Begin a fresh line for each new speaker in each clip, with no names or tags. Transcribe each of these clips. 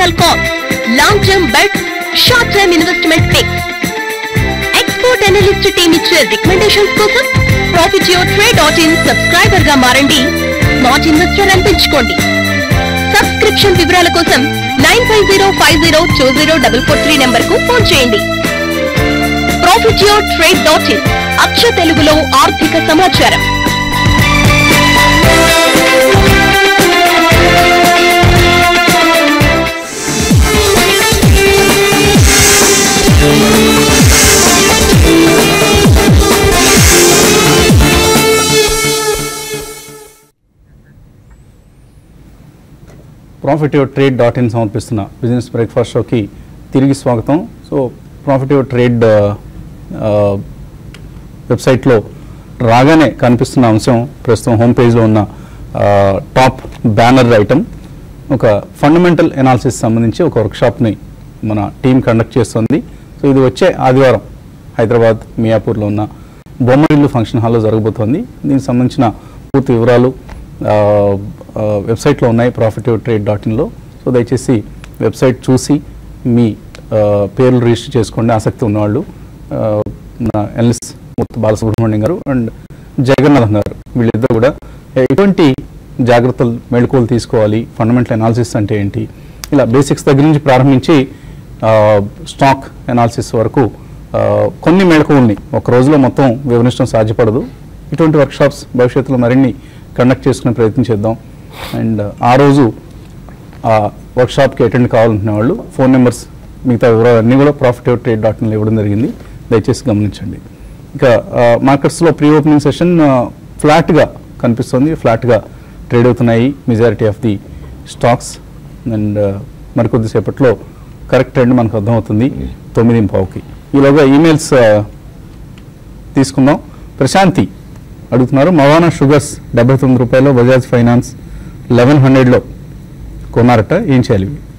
Technical call long term bets short term investment picks expert analyst team ఇచ్చే recommendations కోసం profit your trade dot in subscriber గా మారండి smart investor అనిపించుకోండి subscription వివరాల కోసం nine five zero five zero two zero double four three number కు phone చేయండి profit your trade dot in అక్ష తెలుగులో ఆర్థిక సమాచారం
profit your trade dot in సమర్పిస్తున్న బిజినెస్ బ్రేక్ఫాస్ట్ షోకి తిరిగి స్వాగతం సో ప్రాఫిట్ యువర్ ట్రేడ్ వెబ్సైట్లో రాగానే కనిపిస్తున్న అంశం ప్రస్తుతం హోమ్ పేజ్లో ఉన్న టాప్ బ్యానర్ ఐటమ్ ఒక ఫండమెంటల్ ఎనాలిసిస్ సంబంధించి ఒక వర్క్షాప్ని మన టీం కండక్ట్ చేస్తుంది సో ఇది వచ్చే ఆదివారం హైదరాబాద్ మియాపూర్లో ఉన్న బొమ్మరిల్లు ఫంక్షన్ హాల్లో జరగబోతోంది దీనికి సంబంధించిన పూర్తి వివరాలు ఆ, ఆ, వెబ్సైట్లో ఉన్నాయి ప్రాఫిటివ్ ట్రేడ్ డాట్ ఇన్లో సో దయచేసి వెబ్సైట్ చూసి మీ ఆ, పేర్లు రిజిస్టర్ చేసుకోండి ఆసక్తి ఉన్నవాళ్ళు ఆ, మన ఎల్ఎస్ ముత్తు బాలసుబ్రహ్మణ్యం గారు అండ్ జగన్నాథం గారు వీళ్ళిద్దరు కూడా ఎటువంటి జాగ్రత్తలు మెళుకువలు తీసుకోవాలి ఫండమెంటల్ అనాలిసిస్ అంటే ఏంటి ఇలా బేసిక్స్ దగ్గర నుంచి ప్రారంభించి ఆ, స్టాక్ అనాలిసిస్ వరకు ఆ, కొన్ని మెళకువల్ని ఒక రోజులో మొత్తం వివరించడం సాధ్యపడదు ఇటువంటి వర్క్షాప్స్ భవిష్యత్తులో మరిన్ని కండక్ట్ చేసుకునే ప్రయత్నం చేద్దాం అండ్ ఆ రోజు ఆ వర్క్షాప్కి అటెండ్ కావాలనుకునే వాళ్ళు ఫోన్ నెంబర్స్ మిగతా వివరాలన్నీ కూడా ప్రాఫిట్ ట్రేడ్ డాట్ ఇన్లో ఇవ్వడం జరిగింది దయచేసి గమనించండి ఇక మార్కెట్స్లో ప్రీ ఓపెనింగ్ సెషన్ ఫ్లాట్గా కనిపిస్తుంది ఫ్లాట్గా ట్రేడ్ అవుతున్నాయి majority of the stocks and మరికొద్దిసేపట్లో కరెక్ట్ ట్రెండ్ మనకు అర్థమవుతుంది తొమ్మిది పావుకి ఈలోగా ఈమెయిల్స్ తీసుకుందాం ప్రశాంతి అడుగుతున్నారు మవానా షుగర్స్ డెబ్బై తొమ్మిది రూపాయలు బజాజ్ ఫైనాన్స్ లెవెన్ హండ్రెడ్లో కొన్నారట ఏం చేయాలి ఇవి?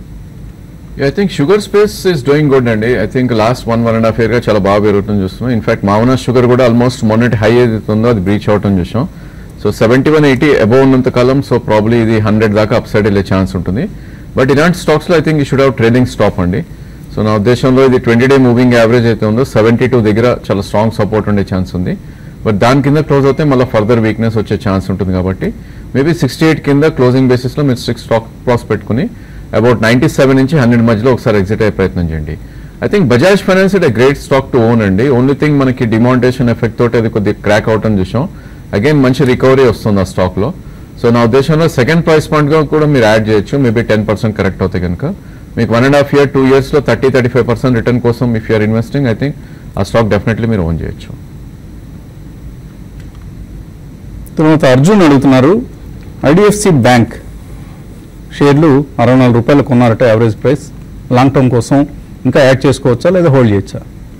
I think sugar space is doing good అండి I think last one one and half year గా చాలా బాగా పెరుగుతుంది చూస్తున్నాం ఇన్ఫాక్ట్ మామూనా షుగర్ కూడా ఆల్మోస్ట్ మొన్నటి హై ఏదైతే ఉందో అది బ్రీచ్ అవటం చూసాం so seventy one eighty above ఉన్నంత కాలం సో ప్రాబ్లీ ఇది హండ్రెడ్ దాకా అప్ సైడ్ వెళ్ళే ఛాన్స్ ఉంటుంది బట్ ఇలాంటి స్టాక్స్ లో ఐ థింక్ ఈ షుడ్ హావ్ ట్రేడింగ్ స్టాప్ అండి సో నా ఉద్దేశంలో ఇది ట్వంటీ డే మూవింగ్ యావరేజ్ అయితే ఉందో సెవెంటీ టూ దగ్గర చాలా స్ట్రాంగ్ సపోర్ట్ ఉండే ఛాన్స్ ఉంది బట్ దాని కింద క్లోజ్ అవుతే మళ్ళీ ఫర్దర్ వీక్నెస్ వచ్చే ఛాన్స్ ఉంటుంది కాబట్టి మేబీ సిక్స్టీ ఎయిట్ కింద క్లోజింగ్ బేసిస్ లో మీరు స్ట్రిక్ స్టాక్ లాస్ పెట్టుకుని అబౌట్ నైన్టీ సెవెన్ నుంచి హండ్రెడ్ మధ్యలో ఒకసారి ఎగ్జిట్ అయ్యే ప్రయత్నం చేయండి I think Bajaj finance it great stock to own అండి ఓన్లీ థింగ్ మనకి డిమాంటేషన్ ఎఫెక్ట్ తోటి అది కొద్దిగా క్రాక్ అవటం చూసాం అగైన్ మంచి రికవరీ వస్తుంది ఆ స్టాక్ లో సో నా ఉద్దేశంలో సెకండ్ ప్రైస్ పాయింట్ గా కూడా మీరు యాడ్ చేయొచ్చు మేబీ టెన్ పర్సెంట్ కరెక్ట్ అవుతాయి కనుక మీకు one and half year two years లో thirty thirty five percent return కోసం if you're investing I think ఆ స్టాక్ డెఫినెట్లీ మీరు ఓన్ చేయొచ్చు
తర్వాత అర్జున్ అడుగుతున్నారు ఐడిఎఫ్సి బ్యాంక్ షేర్లు అరవై నాలుగు రూపాయలు కొన్నారట యావరేజ్ ప్రైస్ లాంగ్ టర్మ్ కోసం ఇంకా యాడ్ చేసుకోవచ్చా లేదా హోల్డ్ చేయొచ్చా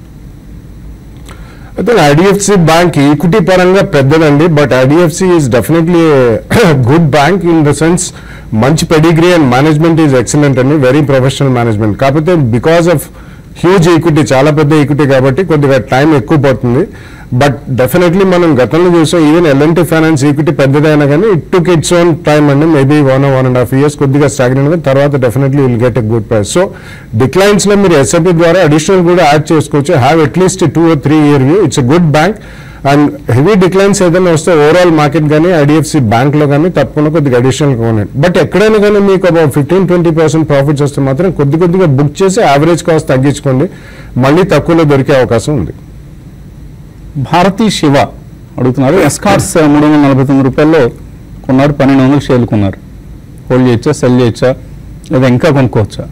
అయితే ఐడిఎఫ్సి బ్యాంక్ ఈక్విటీ పరంగా పెద్దదండి but IDFC is definitely good bank in the sense మంచి pedigree and management is excellent అండి వెరీ ప్రొఫెషనల్ మేనేజ్మెంట్ కాకపోతే బికాస్ ఆఫ్ హ్యూజ్ ఈక్విటీ చాలా పెద్ద ఈక్విటీ కాబట్టి కొద్దిగా టైం ఎక్కువ పడుతుంది బట్ డెఫినెట్లీ మనం గతంలో చూసాం ఈవెన్ ఎల్ఎన్టీ ఫైనాన్స్ ఈక్విటీ పెద్దదైనా కానీ it took its own time అండి maybe one one and half years కొద్దిగా స్టాగ్నెంట్ తర్వాత definitely will get a good price so declines లో మీరు ఎస్ఐపి ద్వారా అడిషనల్ కూడా యాడ్ చేసుకోవచ్చు have at least two or three year view it's good bank and heavy declines ఏదైనా వస్తే overall market కానీ ఐడిఎఫ్సి బ్యాంక్ లో కానీ తప్పకుండా కొద్దిగా అడిషనల్ కొనండి బట్ ఎక్కడైనా కానీ మీకు about fifteen twenty percent profits వస్తే మాత్రం కొద్ది కొద్దిగా బుక్ చేసి యావరేజ్ కాస్ట్ తగ్గించుకోండి మళ్ళీ తక్కువలో దొరికే అవకాశం ఉంది
భారతీ శివ అడుగుతున్నారు ఎస్కార్స్ మూడు వందల నలభై తొమ్మిది రూపాయల్లో కొన్నారు పన్నెండు వందల షేర్లు కొన్నారు హోల్డ్ చేయొచ్చా సెల్ చేయొచ్చా లేదా ఇంకా కొనుక్కోవచ్చా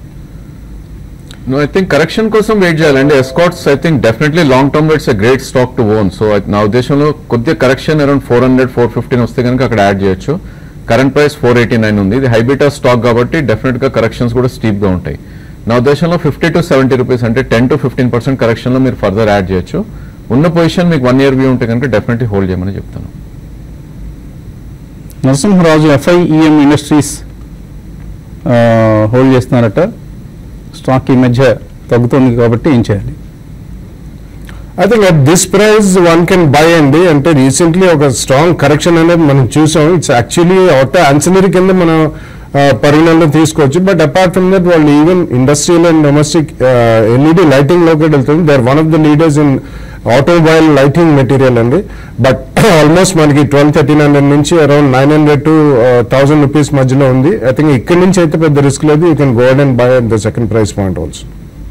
నో ఐ థింక్ కరెక్షన్ కోసం వెయిట్ చేయాలండి Escorts I think definitely long term it's a great stock to own so నా ఉద్దేశంలో కొద్దిగా correction around four hundred four fifteen వస్తే కనుక అక్కడ యాడ్ చేయొచ్చు current price four eighty nine ఉంది ఇది హైబిటా స్టాక్ కాబట్టి డెఫినెట్ గా కరెక్షన్స్ కూడా స్టీప్ గా ఉంటాయి నా ఉద్దేశంలో ఫిఫ్టీ టు సెవెంటీ రూపీస్ అంటే ten to fifteen percent correction లో మీరు ఫర్దర్ యాడ్ చేయొచ్చు ఉన్న పొజిషన్ మీకు వన్ ఇయర్ వ్యూ ఉంటే కనుక డెఫినెట్లీ హోల్డ్ చేయమని చెప్తాను
నరసింహరాజు ఎఫ్ఐఈఎం ఇండస్ట్రీస్ హోల్డ్ చేస్తున్నారట స్టాక్ ఈ మధ్య తగ్గుతుంది కాబట్టి ఏం చేయాలి
I think at this price one can buy అండి అంటే రీసెంట్లీ ఒక స్ట్రాంగ్ కరెక్షన్ అనేది మనం చూసాం ఇట్స్ యాక్చువల్లీ అవుట్ ఆన్సనరీ కింద మనం పరిగణనలో తీసుకోవచ్చు బట్ అపార్ట్ ఫ్రమ్ దట్ వాళ్ళు even industrial and domestic LED lighting లో కూడా వెళ్తుంది they are one of the leaders in automobile lighting material అండి బట్ ఆల్మోస్ట్ మనకి ట్వెల్వ్ థర్టీన్ హండ్రెడ్ నుంచి around nine hundred to thousand rupees మధ్యలో ఉంది I think ఇక్కడ నుంచి అయితే పెద్ద రిస్క్ లేదు you can go and buy the second price point also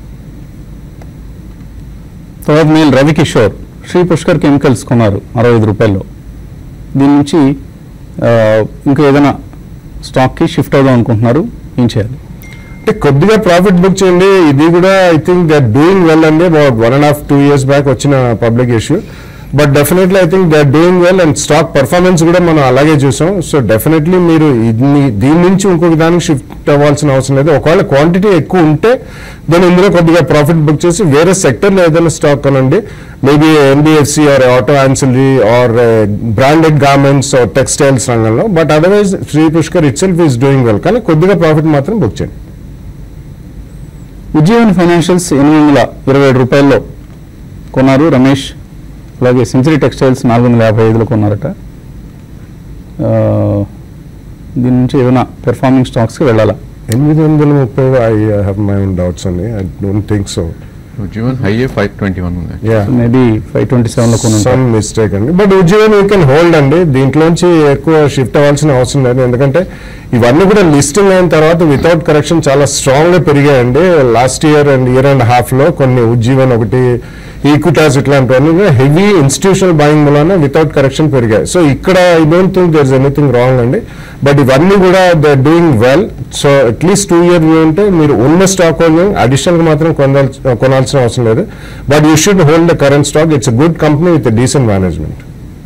తర్వాత మీరు రవికిషోర్ శ్రీ పుష్కర్ కెమికల్స్ కొన్నారు అరవై ఐదు రూపాయల్లో దీని నుంచి ఆ, ఇంకా ఏదైనా స్టాక్కి షిఫ్ట్ అవుదాం అనుకుంటున్నారు ఏం చేయాలి
అంటే కొద్దిగా ప్రాఫిట్ బుక్ చేయండి ఇది కూడా I think they're doing well అండి about one and half two years back వచ్చిన public issue but definitely I think they're doing well and stock performance కూడా మనం అలాగే చూసాం సో డెఫినెట్లీ మీరు ఇది దీని నుంచి ఇంకొక దానికి షిఫ్ట్ అవ్వాల్సిన అవసరం లేదు ఒకవేళ క్వాంటిటీ ఎక్కువ ఉంటే దాని ఇందులో కొద్దిగా ప్రాఫిట్ బుక్ చేసి వేరే సెక్టర్లో ఏదైనా స్టాక్ కొనండి maybe NBFC or auto ancillary or branded garments or textiles రంగంలో but otherwise Shri Pushkar itself is doing well కానీ కొద్దిగా ప్రాఫిట్ మాత్రం బుక్ చేయండి
ఉజ్జీవన్ ఫైనాన్షియల్స్ ఎనిమిది వందల ఇరవై ఏడు రూపాయల్లో కొన్నారు రమేష్ అలాగే సెంచరీ టెక్స్టైల్స్ నాలుగు వందల యాభై ఐదులో కొన్నారట ఆ, దీని నుంచి ఏదైనా పెర్ఫార్మింగ్ స్టాక్స్కి వెళ్ళాలా
ఎనిమిది వందల ముప్పై I have my own doubts అండి ఐ డోంట్ థింక్ సో
జీవన్ హైయే ఫైవ్ ట్వంటీ వన్ ఉంది
యా
మేబీ ఫైవ్ ట్వంటీ సెవెన్లో కొను
సమ్ మిస్టేక్ అండి బట్ ఉద్యోగం యూ కెన్ హోల్డ్ అండి దీంట్లోంచి ఎక్కువ షిఫ్ట్ అవ్వాల్సిన అవసరం లేదు ఎందుకంటే ఇవన్నీ కూడా లిస్టింగ్ అయిన తర్వాత వితౌట్ కరెక్షన్ చాలా స్ట్రాంగ్ గా పెరిగాయండి last year and year and half లో కొన్ని ఉజ్జీవన్ ఒకటి ఈక్విటాస్ ఇట్లాంటివన్నీ హెవీ ఇన్స్టిట్యూషనల్ బాయింగ్ వలన వితౌట్ కరెక్షన్ పెరిగాయి సో ఇక్కడ I don't think there is anything wrong అండి బట్ ఇవన్నీ కూడా they doing well so at least two year view ఉంటే మీరు ఉన్న స్టాక్ హోల్డింగ్ అడిషనల్ గా మాత్రం కొనాల్సి కొనాల్సిన అవసరం లేదు but you should hold the current stock it's good company with decent management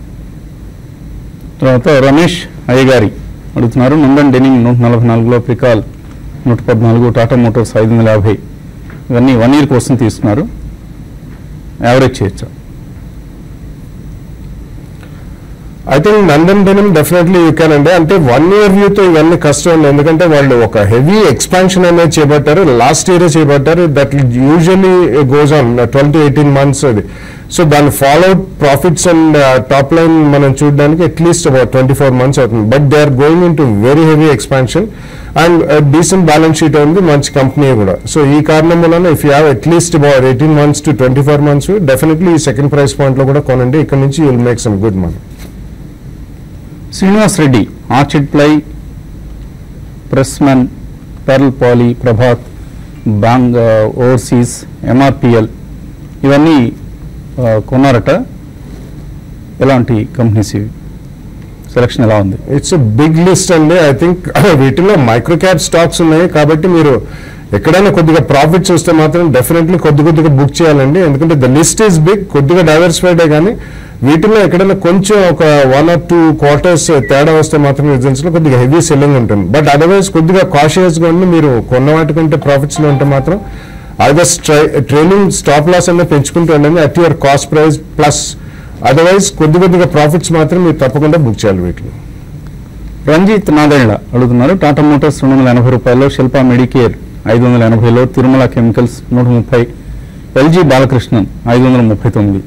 తర్వాత రమేష్ అయ్యగారి అడుగుతున్నారు నందన్ డెనింగ్ నూట నలభై నాలుగులో ప్రికాల్ నూట పద్నాలుగు టాటా మోటార్స్ ఐదు వందల యాభై ఇవన్నీ వన్ ఇయర్ కోసం తీసుకున్నారు యావరేజ్ చేయొచ్చా
I think Nandan denim definitely you can అండి అంటే వన్ ఇయర్ వ్యూతో ఇవన్నీ కష్టం అండి ఎందుకంటే వాళ్ళు ఒక హెవీ ఎక్స్పాన్షన్ అనేది చేపట్టారు లాస్ట్ ఇయర్ చేపట్టారు that usually goes on twelve to eighteen months అది సో దాని fallout profits and top line మనం చూడడానికి at least about twenty four months అవుతుంది but they are going into very heavy expansion and decent balance sheet ఉంది మంచి company కూడా so ఈ కారణం వలన if you have at least about eighteen months to twenty four months definitely ఈ second price point లో కూడా కొనండి ఇక్కడ నుంచి you will make some good money
Srinivas Reddy Orchid Ply Pressman Pearl Poly Prabhat Bang Overseas MRPL ఇవన్నీ ఆ, కొన్నారట ఎలాంటి కంపెనీస్ ఇవి సెలక్షన్ ఎలా ఉంది
ఇట్స్ బిగ్ లిస్ట్ అండి ఐ థింక్ వీటిలో మైక్రో క్యాప్ స్టాక్స్ ఉన్నాయి కాబట్టి మీరు ఎక్కడైనా కొద్దిగా ప్రాఫిట్స్ వస్తే మాత్రం డెఫినెట్లీ కొద్ది కొద్దిగా బుక్ చేయాలండి ఎందుకంటే ద లిస్ట్ ఈస్ బిగ్ కొద్దిగా డైవర్సిఫైడే కానీ వీటిలో ఎక్కడైనా కొంచెం ఒక వన్ ఆర్ టూ క్వార్టర్స్ తేడా వస్తే మాత్రం రిజల్ట్స్ లో కొద్దిగా హెవీ సెల్లింగ్ ఉంటుంది బట్ అదర్వైజ్ కొద్దిగా కాషియస్ గా ఉండి మీరు కొన్న వాటికంటే ప్రాఫిట్స్ లో ఉంటే మాత్రం అదర్స్ ట్రైనింగ్ స్టాప్ లాస్ అనేది పెంచుకుంటూ ఉండండి at your cost price plus otherwise కొద్ది కొద్దిగా ప్రాఫిట్స్ మాత్రం మీరు తప్పకుండా బుక్ చేయాలి వీటిలో
రంజిత్ నాదేళ్ల అడుగుతున్నారు టాటా మోటార్స్ రెండు వందల ఎనభై రూపాయల్లో శిల్పా మెడికేర్ ఐదు వందల ఎనభైలో తిరుమల కెమికల్స్ నూట ముప్పై ఎల్జీ బాలకృష్ణన్ ఐదు వందల ముప్పై తొమ్మిది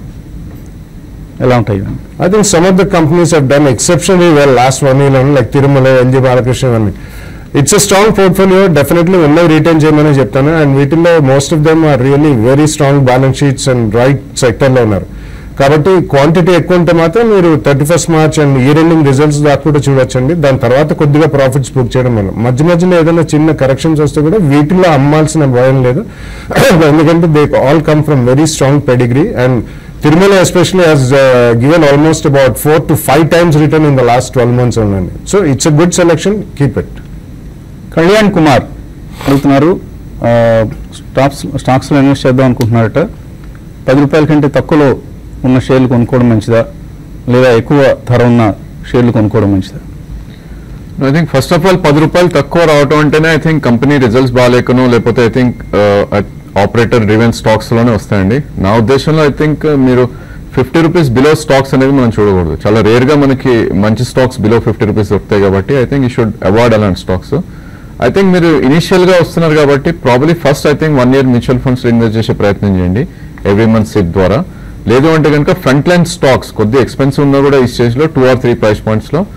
ఎలా ఉంటాయి ఇవన్నీ?
I think some of the companies have done exceptionally well last one year, like Tirumala, LG Balakrishna ఇవన్నీ it's a strong portfolio definitely ఉన్నవి రిటైన్ చేయమని చెప్తాను అండ్ వీటిల్లో most of them are really very strong balance sheets and right సెక్టర్లో ఉన్నారు కాబట్టి quantity ఎక్కువ ఉంటే మాత్రం మీరు thirty first March and year ending results దాకా కూడా చూడొచ్చండి దాని తర్వాత కొద్దిగా ప్రాఫిట్స్ బుక్ చేయడం వల్ల మధ్య మధ్యలో ఏదైనా చిన్న కరెక్షన్స్ వస్తే కూడా వీటిల్లో అమ్మాల్సిన భయం లేదు ఎందుకంటే they all come from very strong pedigree and Tirumala especially has uh, given almost about four to five times return in the last 12 months only. So it's a good selection, keep it.
Kalyan Kumar అడుగుతున్నారు ఆ, stocks స్టాక్స్లో invest చేద్దాం అనుకుంటున్నారట పది రూపాయల కంటే తక్కువలో ఉన్న షేర్లు కొనుక్కోవడం మంచిదా లేదా ఎక్కువ ధర ఉన్న షేర్లు కొనుక్కోవడం మంచిదా
I think first of all పది రూపాయలు తక్కువ రావటం అంటేనే ఐ థింక్ కంపెనీ రిజల్ట్స్ బాగాలేకనో లేకపోతే I think operator driven stocks లోనే వస్తాయండి నా ఉద్దేశంలో ఐ థింక్ మీరు ఫిఫ్టీ రూపీస్ బిలో స్టాక్స్ అనేది మనం చూడకూడదు చాలా రేర్ గా మనకి మంచి స్టాక్స్ బిలో ఫిఫ్టీ రూపీస్ దొరుకుతాయి కాబట్టి I think you should avoid అలాంటి స్టాక్స్ ఐ థింక్ మీరు ఇనిషియల్ గా వస్తున్నారు కాబట్టి probably first I think one year mutual funds invest చేసే ప్రయత్నం చేయండి ఎవ్రీ మంత్ సిప్ ద్వారా లేదు అంటే కనుక ఫ్రంట్ లైన్ స్టాక్స్ కొద్దిగా ఎక్స్పెన్సివ్ ఉన్నా కూడా ఈ స్టేజ్ లో two or three price points లో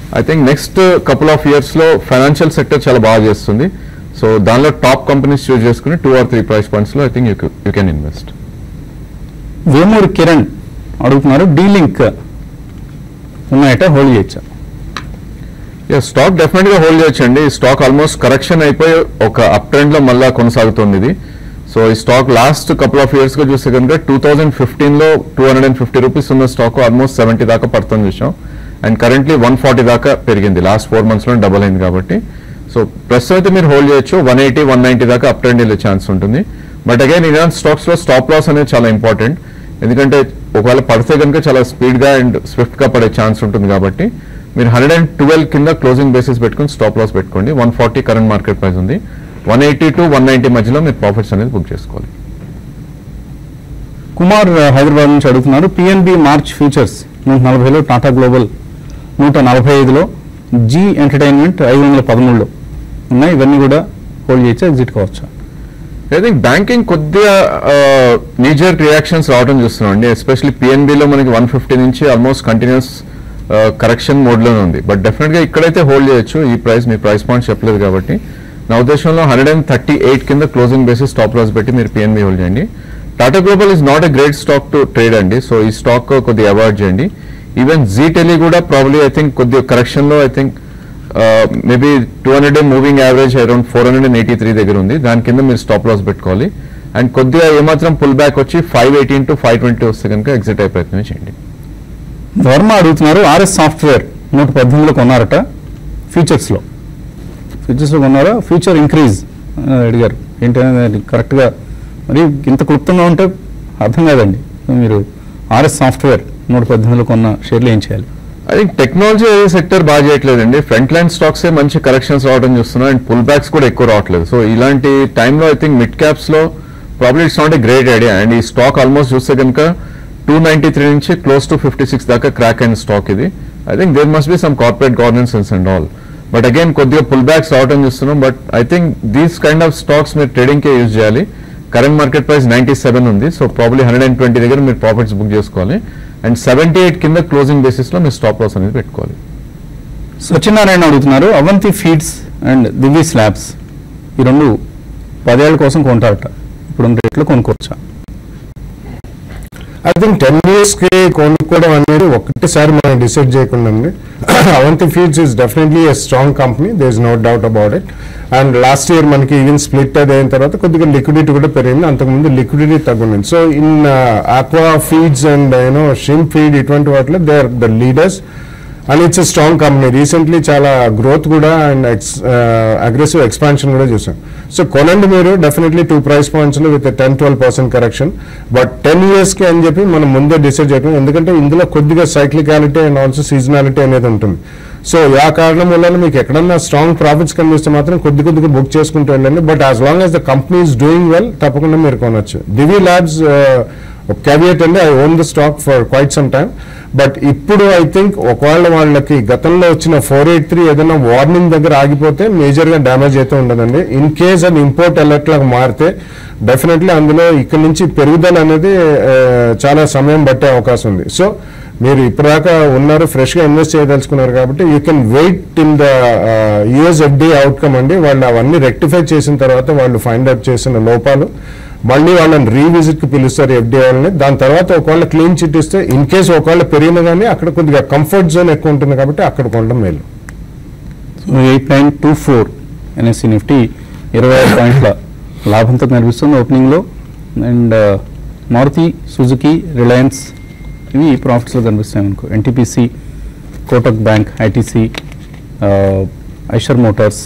I think next couple of years లో ఫైనాన్షియల్ సెక్టర్ చాలా బాగా చేస్తుంది సో దానిలో టాప్ కంపెనీస్ చూస్ చేసుకుని two or three price points లో I think you can invest
Vemuri Kiran అడుగుతున్నారు డీ లింక్ ఉన్నాయట హోల్డ్ చేయొచ్చా
స్టాక్ డెఫినెట్ గా హోల్డ్ చేయొచ్చండి ఈ స్టాక్ ఆల్మోస్ట్ కరెక్షన్ అయిపోయి ఒక అప్ ట్రెండ్ లో మళ్ళా కొనసాగుతుంది ఇది సో ఈ stock last couple of years గా చూస్తే కనుక టూ థౌసండ్ ఫిఫ్టీన్ లో two hundred and fifty rupees ఉన్న స్టాక్ ఆల్మోస్ట్ సెవెంటీ దాకా పడుతుంది చూసాం అండ్ కరెంట్లీ వన్ ఫార్టీ దాకా పెరిగింది లాస్ట్ ఫోర్ మంత్స్ లో డబల్ అయింది కాబట్టి సో ప్రస్తుతం అయితే మీరు హోల్డ్ చేయొచ్చు వన్ ఎయిటీ వన్ నైన్టీ దాకా అప్ ట్రెండ్ వెళ్ళే ఛాన్స్ ఉంటుంది బట్ అగైన్ ఇరాన్ స్టాక్స్ లో స్టాప్ లాస్ అనేది చాలా ఇంపార్టెంట్ ఎందుకంటే ఒకవేళ పడితే కనుక చాలా స్పీడ్ గా అండ్ స్విఫ్ట్ గా పడే ఛాన్స్ ఉంటుంది కాబట్టి మీరు హండ్రెడ్ అండ్ ట్వెల్వ్ కింద క్లోజింగ్ బేసిస్ పెట్టుకుని స్టాప్ లాస్ పెట్టుకోండి one forty current market price ఉంది one eighty to one ninety మధ్యలో మీరు ప్రాఫిట్స్ అనేది బుక్ చేసుకోవాలి
కుమార్ ఆ, హైదరాబాద్ నుంచి అడుగుతున్నారు పిఎన్బి మార్చ్ ఫ్యూచర్స్ నూట నలభైలో టాటా గ్లోబల్ నూట నలభై ఐదులో జీ ఎంటర్టైన్మెంట్ ఐదు వందల పదమూడులో ఉన్నాయి ఇవన్నీ కూడా హోల్డ్ చేయొచ్చా ఎగ్జిట్ కావచ్చా
ఐ థింక్ బ్యాంకింగ్ కొద్దిగా మేజర్ రియాక్షన్స్ రావడం చూస్తున్నాం అండి ఎస్పెషల్లీ పిఎన్బిలో మనకి వన్ ఫిఫ్టీ నుంచి ఆల్మోస్ట్ కంటిన్యూస్ కరెక్షన్ మోడ్లోనే ఉంది బట్ డెఫినెట్గా ఇక్కడైతే హోల్డ్ చేయొచ్చు ఈ ప్రైస్ మీ ప్రైస్ పాయింట్ చెప్పలేదు కాబట్టి నా ఉద్దేశంలో హండ్రెడ్ అండ్ థర్టీ ఎయిట్ కింద క్లోజింగ్ బేసిస్ స్టాప్ లాస్ పెట్టి మీరు పిఎన్బి హోల్డ్ చేయండి Tata Global is not a great stock to trade అండి సో ఈ స్టాక్ కొద్దిగా అవాయిడ్ చేయండి ఈవెన్ జీ టెలి కూడా ప్రాబ్లీ ఐ థింక్ కొద్దిగా కరెక్షన్లో I think maybe two hundred moving average around four hundred and eighty three దగ్గర ఉంది దాని కింద మీరు స్టాప్ లాస్ పెట్టుకోవాలి అండ్ కొద్దిగా ఏమాత్రం పుల్ బ్యాక్ వచ్చి five eighteen to five twenty వస్తే కనుక ఎగ్జిట్ అయ్యే ప్రయత్నం చేయండి
వర్మ అడుగుతున్నారు ఆర్ఎస్ సాఫ్ట్వేర్ నూట పద్దెనిమిదిలో కొన్నారట ఫ్యూచర్స్లో ఫ్యూచర్స్లో కొన్నారా ఫ్యూచర్ ఇంక్రీజ్ అని అడిగారు ఏంటనేది కరెక్ట్గా మరి ఇంత క్లుప్తంగా ఉంటే అర్థం కాదండి సో మీరు ఆర్ఎస్ సాఫ్ట్వేర్ నూట పద్దెనిమిదిలో కొన్న షేర్లు ఏం చేయాలి
ఐ థింక్ టెక్నాలజీ సెక్టర్ బాగా చేయట్లేదండి ఫ్రంట్ లైన్ స్టాక్స్ మంచి కరెక్షన్స్ రావడం చూస్తున్నాం అండ్ పుల్ బ్యాక్స్ కూడా ఎక్కువ రావట్లేదు సో ఇలాంటి టైంలో ఐ థింక్ మిడ్ క్యాప్స్ లో probably it's not a great idea and ఈ స్టాక్ ఆల్మోస్ట్ చూస్తే కనుక టూ నైన్టీ త్రీ నుంచి క్లోజ్ టు ఫిఫ్టీ సిక్స్ దాకా క్రాక్ అయిన స్టాక్ ఇది I think there must be some corporate governance and all but again కొద్దిగా pull backs రావడం చూస్తున్నాం but I think these kind of stocks మీరు ట్రేడింగ్ కే use చేయాలి current market price ninety seven ఉంది so probably hundred and twenty దగ్గర మీరు profits book చేసుకోవాలి అండ్ సెవెంటీ ఎయిట్ కింద క్లోజింగ్ బేసిస్ లో మీరు స్టాప్ లాస్ అనేది పెట్టుకోవాలి
సత్యనారాయణ అడుగుతున్నారు Avanti feeds and Divi's labs ఈ రెండు పదేళ్ల కోసం కొంటారట ఇప్పుడు రేట్లో కొనుక్కోవచ్చా
ఐ థింక్ టెన్ ఇయర్స్ కి కొనుక్కోవడం అనేది ఒక్కటిసారి మనం డిసైడ్ చేయకుండా ఉంది Avanti feeds is definitely a strong company they is no doubt about it and last year మనకి ఈవెన్ స్ప్లిట్ అది అయిన తర్వాత కొద్దిగా లిక్విడిటీ కూడా పెరిగింది అంతకుముందు లిక్విడిటీ తగ్గుంది so in aqua feeds and you know shrimp feed ఇటువంటి వాటిలో they are the leaders and it's strong company recently చాలా గ్రోత్ కూడా అండ్ ఎక్స్ అగ్రెసివ్ ఎక్స్పాన్షన్ కూడా చూసాం సో కొనండి మీరు డెఫినెట్లీ టూ ప్రైస్ పాయింట్స్ లో with ten twelve percent correction but ten years కి అని చెప్పి మనం ముందే డిసైడ్ చేయడం ఎందుకంటే ఇందులో కొద్దిగా సైక్లికాలిటీ అండ్ ఆల్సో సీజనాలిటీ అనేది ఉంటుంది సో ఆ కారణం వల్ల మీకు ఎక్కడన్నా స్ట్రాంగ్ ప్రాఫిట్స్ కనిపిస్తే మాత్రం కొద్ది కొద్దిగా బుక్ చేసుకుంటూ వెళ్ళండి but as long as the company is doing well తప్పకుండా మీరు కొనొచ్చు దివి ల్యాబ్స్ క్యావియట్ అండి I own the stock for quite some time but ఇప్పుడు ఐ థింక్ ఒకవేళ వాళ్ళకి గతంలో వచ్చిన ఫోర్ ఎయిట్ త్రీ ఏదైనా వార్నింగ్ దగ్గర ఆగిపోతే మేజర్ గా డ్యామేజ్ అయితే ఉండదండి ఇన్ కేస్ అది ఇంపోర్ట్ అలర్ట్ లాగా మారితే డెఫినెట్లీ అందులో ఇక్కడ నుంచి పెరుగుదల అనేది ఆ, చాలా సమయం పట్టే అవకాశం ఉంది సో మీరు ఇప్పటిదాకా ఉన్నారు ఫ్రెష్ గా ఇన్వెస్ట్ చేయదలుచుకున్నారు కాబట్టి you can wait in the US FD outcome అండి వాళ్ళు అవన్నీ రెక్టిఫై చేసిన తర్వాత వాళ్ళు ఫైండ్ అవుట్ చేసిన లోపాలు మళ్ళీ వాళ్ళని రీవిజిట్ కి పిలుస్తారు ఎఫ్డీఐ వాళ్ళని దాని తర్వాత ఒకవేళ క్లీన్ చిట్ ఇస్తే ఇన్ కేసు ఒకవేళ పెరిగినా కానీ అక్కడ కొద్దిగా కంఫర్ట్ జోన్ ఎక్కువ ఉంటుంది కాబట్టి అక్కడ కొనడం మేలు
so eight nine two four NSC Nifty ఇరవై ఐదు పాయింట్ల లాభంతో కనిపిస్తుంది ఓపెనింగ్లో అండ్ మారుతి సుజుకి రిలయన్స్ ఇవి ప్రాఫిట్స్లో కనిపిస్తాయి మనకు NTPC Kotak bank ITC Eicher motors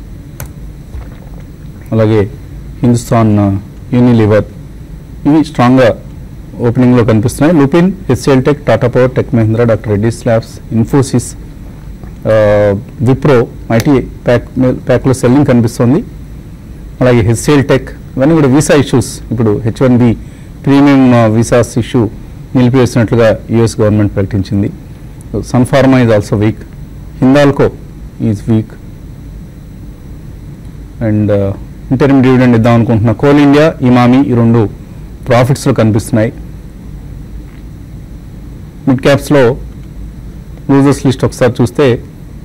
అలాగే హిందుస్థాన్ యూనిలివర్ ఇవి స్ట్రాంగ్గా ఓపెనింగ్లో కనిపిస్తున్నాయి Lupin HL tech Tata power tech Mahindra doctor Reddy's labs Infosys Wipro IT pack ప్యాక్లో సెల్లింగ్ కనిపిస్తుంది అలాగే హెచ్సిఎల్ టెక్ ఇవన్నీ కూడా వీసా ఇష్యూస్ ఇప్పుడు H one B premium visas issue నిలిపివేసినట్లుగా US government ప్రకటించింది Sun Pharma is also weak Hindalco is weak and interim dividend ఇద్దాం అనుకుంటున్న కోల్ ఇండియా ఇమామి ఈ రెండు ప్రాఫిట్స్లో కనిపిస్తున్నాయి మిడ్ క్యాప్స్లో లూజర్స్ లిస్ట్ ఒకసారి చూస్తే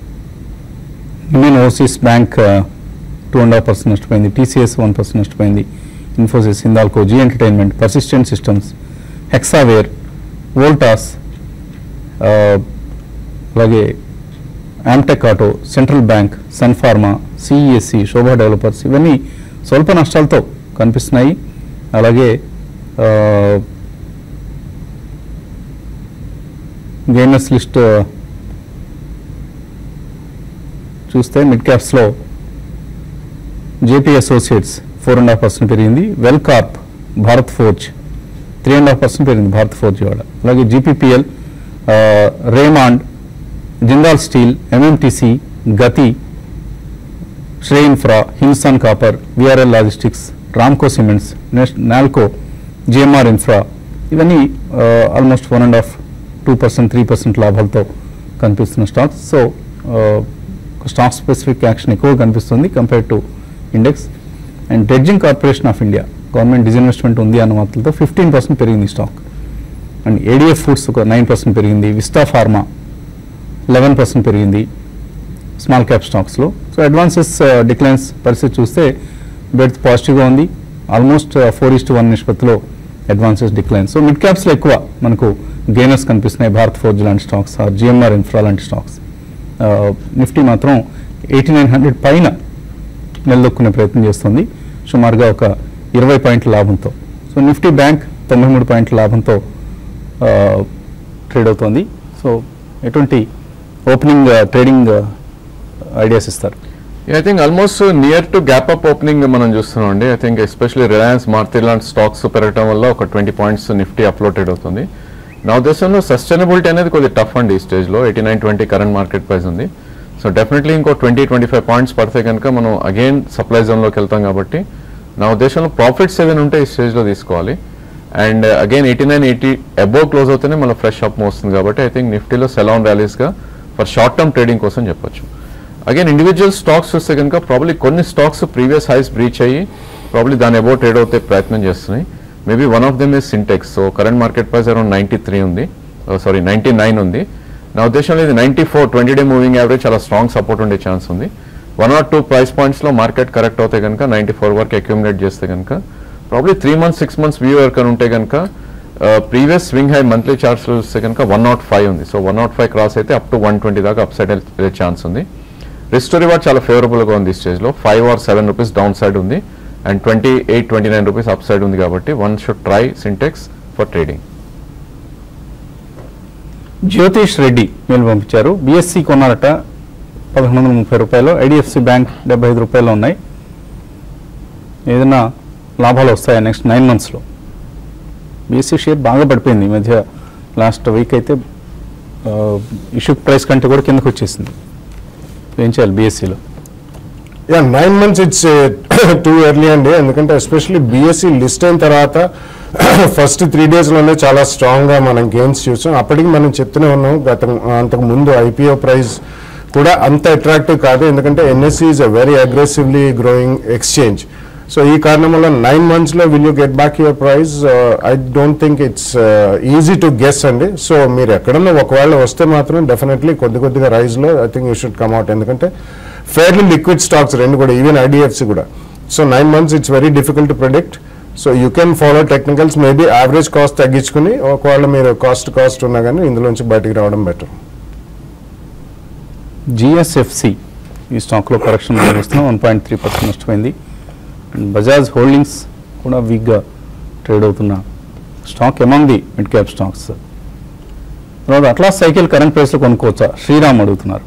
Infosys bank two and half percent నష్టపోయింది టీసీఎస్ వన్ పర్సెంట్ నష్టపోయింది Infosys Hindalco Zee entertainment persistent systems Hexaware Voltas ఆ, అలాగే Amtek auto central bank sun pharma CESC Shobha developers ఇవన్నీ స్వల్ప నష్టాలతో కనిపిస్తున్నాయి అలాగే గెయినర్స్ లిస్ట్ చూస్తే మిడ్ క్యాప్స్లో JP associates four and half percent పెరిగింది Welcorp Bharat forge three and half percent పెరిగింది భారత్ ఫోర్జ్ ఇవాళ అలాగే GPPL Raymond Jindal steel MMTC గతి శ్రే infra Hindustan copper VRL logistics Ramco cements Nalco GMR infra ఇవన్నీ almost one and half two percent three percent లాభాలతో కనిపిస్తున్న stocks so stock specific action ఎక్కువ కనిపిస్తుంది compare to index and dredging corporation of India government disinvestment ఉంది అన్న మాటలతో fifteen percent పెరిగింది stock and ADF foods ఒక నైన్ పర్సెంట్ పెరిగింది విస్టా ఫార్మా లెవెన్ పర్సెంట్ పెరిగింది స్మాల్ క్యాప్ స్టాక్స్లో సో అడ్వాన్సెస్ డిక్లైన్స్ పరిస్థితి చూస్తే బెడ్త్ పాజిటివ్గా ఉంది almost four is to one నిష్పత్తిలో అడ్వాన్సెస్ డిక్లైన్ సో మిడ్ క్యాప్స్లో ఎక్కువ మనకు గెయినర్స్ కనిపిస్తున్నాయి భారత్ ఫోర్జ్ లాంటి స్టాక్స్ ఆర్ జిఎంఆర్ ఇన్ఫ్రా లాంటి స్టాక్స్ నిఫ్టీ మాత్రం ఎయిటీ నైన్ హండ్రెడ్ పైన నిలదొక్కునే ప్రయత్నం చేస్తుంది సుమారుగా ఒక ఇరవై పాయింట్ల లాభంతో సో నిఫ్టీ బ్యాంక్ తొంభై మూడు పాయింట్ల లాభంతో ట్రేడ్ అవుతోంది సో ఎటువంటి ఓపెనింగ్ ట్రేడింగ్ ఐడియాస్ ఇస్తారు
I think almost near to gap up opening మనం చూస్తున్నాం అండి I think especially Reliance Maruti లాంటి స్టాక్స్ పెరగడం వల్ల ఒక ట్వంటీ పాయింట్స్ నిఫ్టీ అప్లోటెడ్ అవుతుంది నా ఉద్దేశంలో సస్టైనబిలిటీ అనేది కొద్దిగా టఫ్ అండి ఈ స్టేజ్లో eighty nine twenty current market price ఉంది సో డెఫినెట్లీ ఇంకో ట్వంటీ ట్వంటీ ఫైవ్ పాయింట్స్ పడితే కనుక మనం అగైన్ సప్లై జోన్లోకి వెళ్తాం కాబట్టి నా ఉద్దేశంలో ప్రాఫిట్స్ ఏదైనా ఉంటే ఈ స్టేజ్లో తీసుకోవాలి and again eighty nine eighty above close అవుతేనే మళ్ళీ ఫ్రెష్ అప్ వస్తుంది కాబట్టి ఐ థింక్ నిఫ్టీలో సెలాన్ ర్యాలీస్గా ఫర్ షార్ట్ టర్మ్ ట్రేడింగ్ కోసం చెప్పొచ్చు అగైన్ ఇండివిజువల్ స్టాక్స్ చూస్తే కనుక ప్రాబ్లీ కొన్ని స్టాక్స్ ప్రీవియస్ హైస్ బ్రీచ్ అయ్యి ప్రాబ్లీ దాని అబౌ ట్రేడ్ అవుతే ప్రయత్నం చేస్తున్నాయి maybe one of them is Sintex so current market price around ninety three ఉంది సారీ నైంటీ నైన్ ఉంది నా ఉద్దేశంలో ఇది ninety four twenty day moving average చాలా స్ట్రాంగ్ సపోర్ట్ ఉండే ఛాన్స్ ఉంది వన్ ఆర్ టూ ప్రైస్ పాయింట్స్లో మార్కెట్ కరెక్ట్ అవుతే కనుక నైంటీ ఫోర్ వరకు అక్యూమిలేట్ చేస్తే కనుక probably three months six months view వరకు ఉంటే కనుక previous swing high monthly charts చూస్తే కనుక వన్ నాట్ ఫైవ్ ఉంది so one naught five cross అయితే అప్ టు వన్ ట్వంటీ దాకా అప్ సైడ్ వెళ్ళే ఛాన్స్ ఉంది రిస్ట్ రివార్డ్ చాలా ఫేవరబుల్గా ఉంది ఈ స్టేజ్లో five are seven rupees down downside ఉంది and twenty eight twenty nine rupees upside ఉంది కాబట్టి one should try Sintex for trading
Jyotish Reddy mail పంపించారు బిఎస్సి కొన్నారట పదకొండు వందల ముప్పై రూపాయలు ఐడిఎఫ్సి బ్యాంక్ డెబ్బై ఐదు రూపాయలు ఉన్నాయి ఏదైనా లాభాలు వస్తాయా నెక్స్ట్ నైన్ మంత్స్లో బిఎస్సి షేర్ బాగా పడిపోయింది ఈ మధ్య లాస్ట్ వీక్ అయితే ఇష్యూ ప్రైస్ కంటే కూడా కిందకు వచ్చేసింది ఏం చేయాలి బిఎస్సిలో
yeah nine months it's too early అండి ఎందుకంటే ఎస్పెషల్లీ బీఎస్సీ లిస్ట్ అయిన తర్వాత ఫస్ట్ త్రీ డేస్లోనే చాలా స్ట్రాంగ్గా మనం గెయిన్స్ చూసాం అప్పటికి మనం చెప్తూనే ఉన్నాం గత అంతకు ముందు ఐపీఓ ప్రైస్ కూడా అంత అట్రాక్టివ్ కాదు ఎందుకంటే NSE is a very aggressively growing exchange so ఈ కారణం వల్ల నైన్ మంత్స్లో will you get back your price I don't think it's easy to guess అండి సో మీరు ఎక్కడన్నా ఒకవేళ వస్తే మాత్రం డెఫినెట్లీ కొద్ది కొద్దిగా రైజ్లో I think you should come out ఎందుకంటే ఫెయిర్లీ లిక్విడ్ స్టాక్స్ రెండు కూడా ఈవెన్ ఐడిఎఫ్సి కూడా so nine months it's very difficult to predict so you can follow technicals maybe average cost తగ్గించుకుని ఒకవేళ మీరు కాస్ట్ కాస్ట్ ఉన్నా కానీ ఇందులోంచి బయటికి రావడం బెటర్
జిఎస్ఎఫ్సి ఈ స్టాక్లో కరెక్షన్ వస్తున్నాం వన్ పాయింట్ త్రీ పర్సెంట్ నష్టపోయింది బజాజ్ హోల్డింగ్స్ కూడా వీక్గా ట్రేడ్ అవుతున్న stock among the mid cap stocks తర్వాత అట్లాస్ సైకిల్ కరెంట్ ప్రైస్లో కొనుక్కోవచ్చా శ్రీరామ్ అడుగుతున్నారు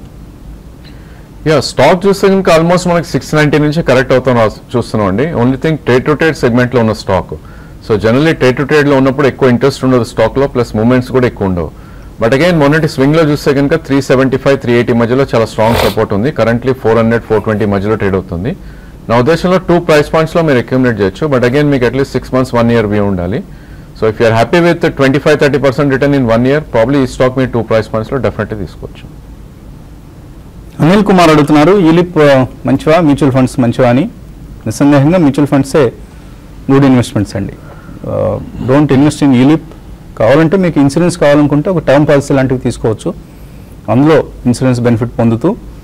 యా స్టాక్ చూస్తే కనుక ఆల్మోస్ట్ మనకి సిక్స్ నైన్టీ నుంచి కరెక్ట్ అవుతాం చూస్తున్నాం అండి only thing trade to trade సెగ్మెంట్లో ఉన్న stock so generally trade to ట్రేడ్లో ఉన్నప్పుడు ఎక్కువ ఇంట్రెస్ట్ ఉండదు స్టాక్లో ప్లస్ మూమెంట్స్ కూడా ఎక్కువ ఉండవు బట్ అగైన్ మొన్నటి స్వింగ్లో చూస్తే కనుక three seventy five three eighty మధ్యలో చాలా స్ట్రాంగ్ సపోర్ట్ ఉంది currently four hundred four twenty మధ్యలో ట్రేడ్ అవుతుంది నా ఉద్దేశంలో టూ ప్రైస్ పాయింట్స్లో మీరు అక్యూమిలేట్ చేయొచ్చు బట్ అగైన్ మీకు at least six months one year view ఉండాలి so if you are happy with twenty five thirty percent return in one year probably ఈ స్టాక్ మీరు టూ ప్రైస్ పాయింట్స్లో డెఫినెట్లీ తీసుకోవచ్చు
అనిల్ కుమార్ అడుగుతున్నారు యూలిప్ ఆ, మంచివా మ్యూచువల్ ఫండ్స్ మంచివా అని నిస్సందేహంగా మ్యూచువల్ ఫండ్సే గుడ్ ఇన్వెస్ట్మెంట్స్ అండి డోంట్ ఇన్వెస్ట్ ఇన్ యూలిప్ కావాలంటే మీకు ఇన్సూరెన్స్ కావాలనుకుంటే ఒక టర్మ్ పాలసీ లాంటివి తీసుకోవచ్చు అందులో ఇన్సూరెన్స్ బెనిఫిట్ పొందుతూ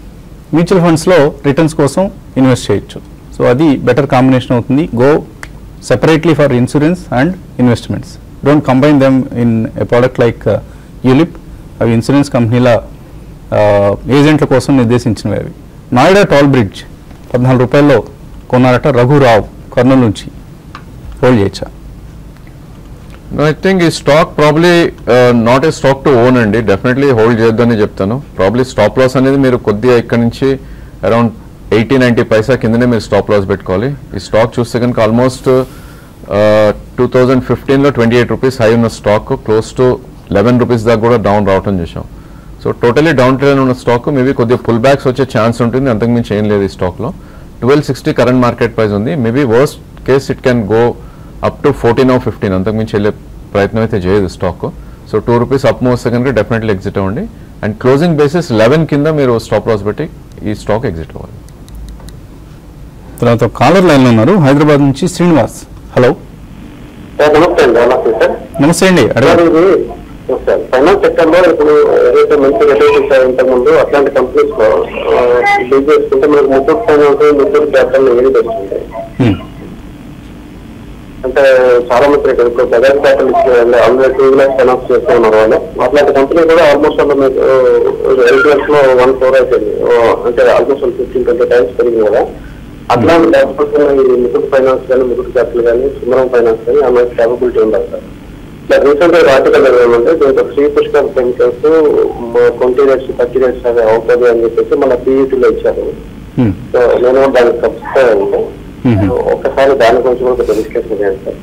మ్యూచువల్ ఫండ్స్లో రిటర్న్స్ కోసం ఇన్వెస్ట్ చేయొచ్చు సో అది బెటర్ కాంబినేషన్ అవుతుంది go separately for insurance and investments don't combine them in a product like ULIP అవి ఇన్సూరెన్స్ కంపెనీల ఏజెంట్ల కోసం నిర్దేశించినవి అవి నాయిడా టోల్ బ్రిడ్జ్ పద్నాలుగు రూపాయల్లో కొన్నారట రఘురావు కర్నూలు నుంచి హోల్డ్ చేయొచ్చా
ఐ థింక్ ఈ stock probably not a stock to own అండి డెఫినెట్లీ హోల్డ్ చేయొద్దని చెప్తాను ప్రాబ్లీ స్టాప్ లాస్ అనేది మీరు కొద్దిగా ఇక్కడ నుంచి అరౌండ్ ఎయిటీ నైంటీ పైసా కిందనే మీరు స్టాప్ లాస్ పెట్టుకోవాలి ఈ స్టాక్ చూస్తే కనుక ఆల్మోస్ట్ టూ థౌజండ్ ఫిఫ్టీన్లో ట్వంటీ ఎయిట్ రూపీస్ హై ఉన్న stock close to eleven rupees దాకా కూడా డౌన్ రావటం చూసాం సో టోటలీ డౌన్ ట్రెండ్ ఉన్న స్టాక్ మేబీ కొద్దిగా పుల్ బ్యాక్స్ వచ్చే ఛాన్స్ ఉంటుంది అంతకుమించి ఏం లేదు ఈ స్టాక్లో twelve sixty current market price ఉంది maybe worst case it can go up to fourteen of fifteen అంతకుమించి వెళ్ళే ప్రయత్నం అయితే చేయదు stock so two rupees up move వస్తే కనుక డెఫినెట్లీ ఎగ్జిట్ అవ్వండి అండ్ క్లోజింగ్ బేసిస్ లెవెన్ కింద మీరు స్టాప్ లాస్ పెట్టి ఈ స్టాక్ ఎగ్జిట్ అవ్వాలి
తర్వాత కాలర్ లైన్లో ఉన్నారు హైదరాబాద్ నుంచి శ్రీనివాస్ హలో
సార్ నమస్తే అండి నమస్తే సార్
నమస్తే అండి
సార్
అడగండి
ఇది సార్ ఫైనాన్స్ సెక్టర్ లో ఇప్పుడు ఏదైతే మంచి రిటర్న్స్ ఇచ్చారో ఇంతకు ముందు అట్లాంటి కంపెనీస్ లో బిల్ చేసుకుంటే మనకు ముత్తూట్ ఫైనాన్స్ ముత్తూట్ క్యాపిటల్ ఏది బెస్ట్ ఉంటాయి
Hmm.
అంటే చాలా మంది ఇక్కడ ఇప్పుడు బజాజ్ క్యాపిటల్ ఇచ్చి ఆల్రెడీ టూ వీలర్స్ ఫైనాన్స్ చేస్తూ ఉన్నారు వాళ్ళు అట్లాంటి కంపెనీ కూడా ఆల్మోస్ట్ వాళ్ళు మీకు ఎయిట్ ఇయర్స్ లో వన్ ఫోర్ అయిపోయింది ఓ, అంటే ఆల్మోస్ట్ ఫిఫ్టీన్ ట్వంటీ టైమ్స్ పెరిగింది కదా అట్లాంటి లేకపోతే ఈ ముత్తూట్ ఫైనాన్స్ కానీ ముత్తూట్ క్యాపిటల్ కానీ సుందరం ఫైనాన్స్ కానీ ఆ క్యాపబిలిటీ ఉండాలి సార్ ఇట్లా రీసెంట్ గా ఆర్టికల్ ఏమంటే దీంట్లో Shri Pushkar chemicals twenty rates thirty rates అది అవుతుంది అని చెప్పేసి మన పీఈటీలో ఇచ్చారు
Hmm.
సో నేను కూడా దానికి సబ్స్క్రైబ్
Mhm.
ఒక్కసారి దాని గురించి కూడా కొంచెం డిస్కషన్ చేయండి sir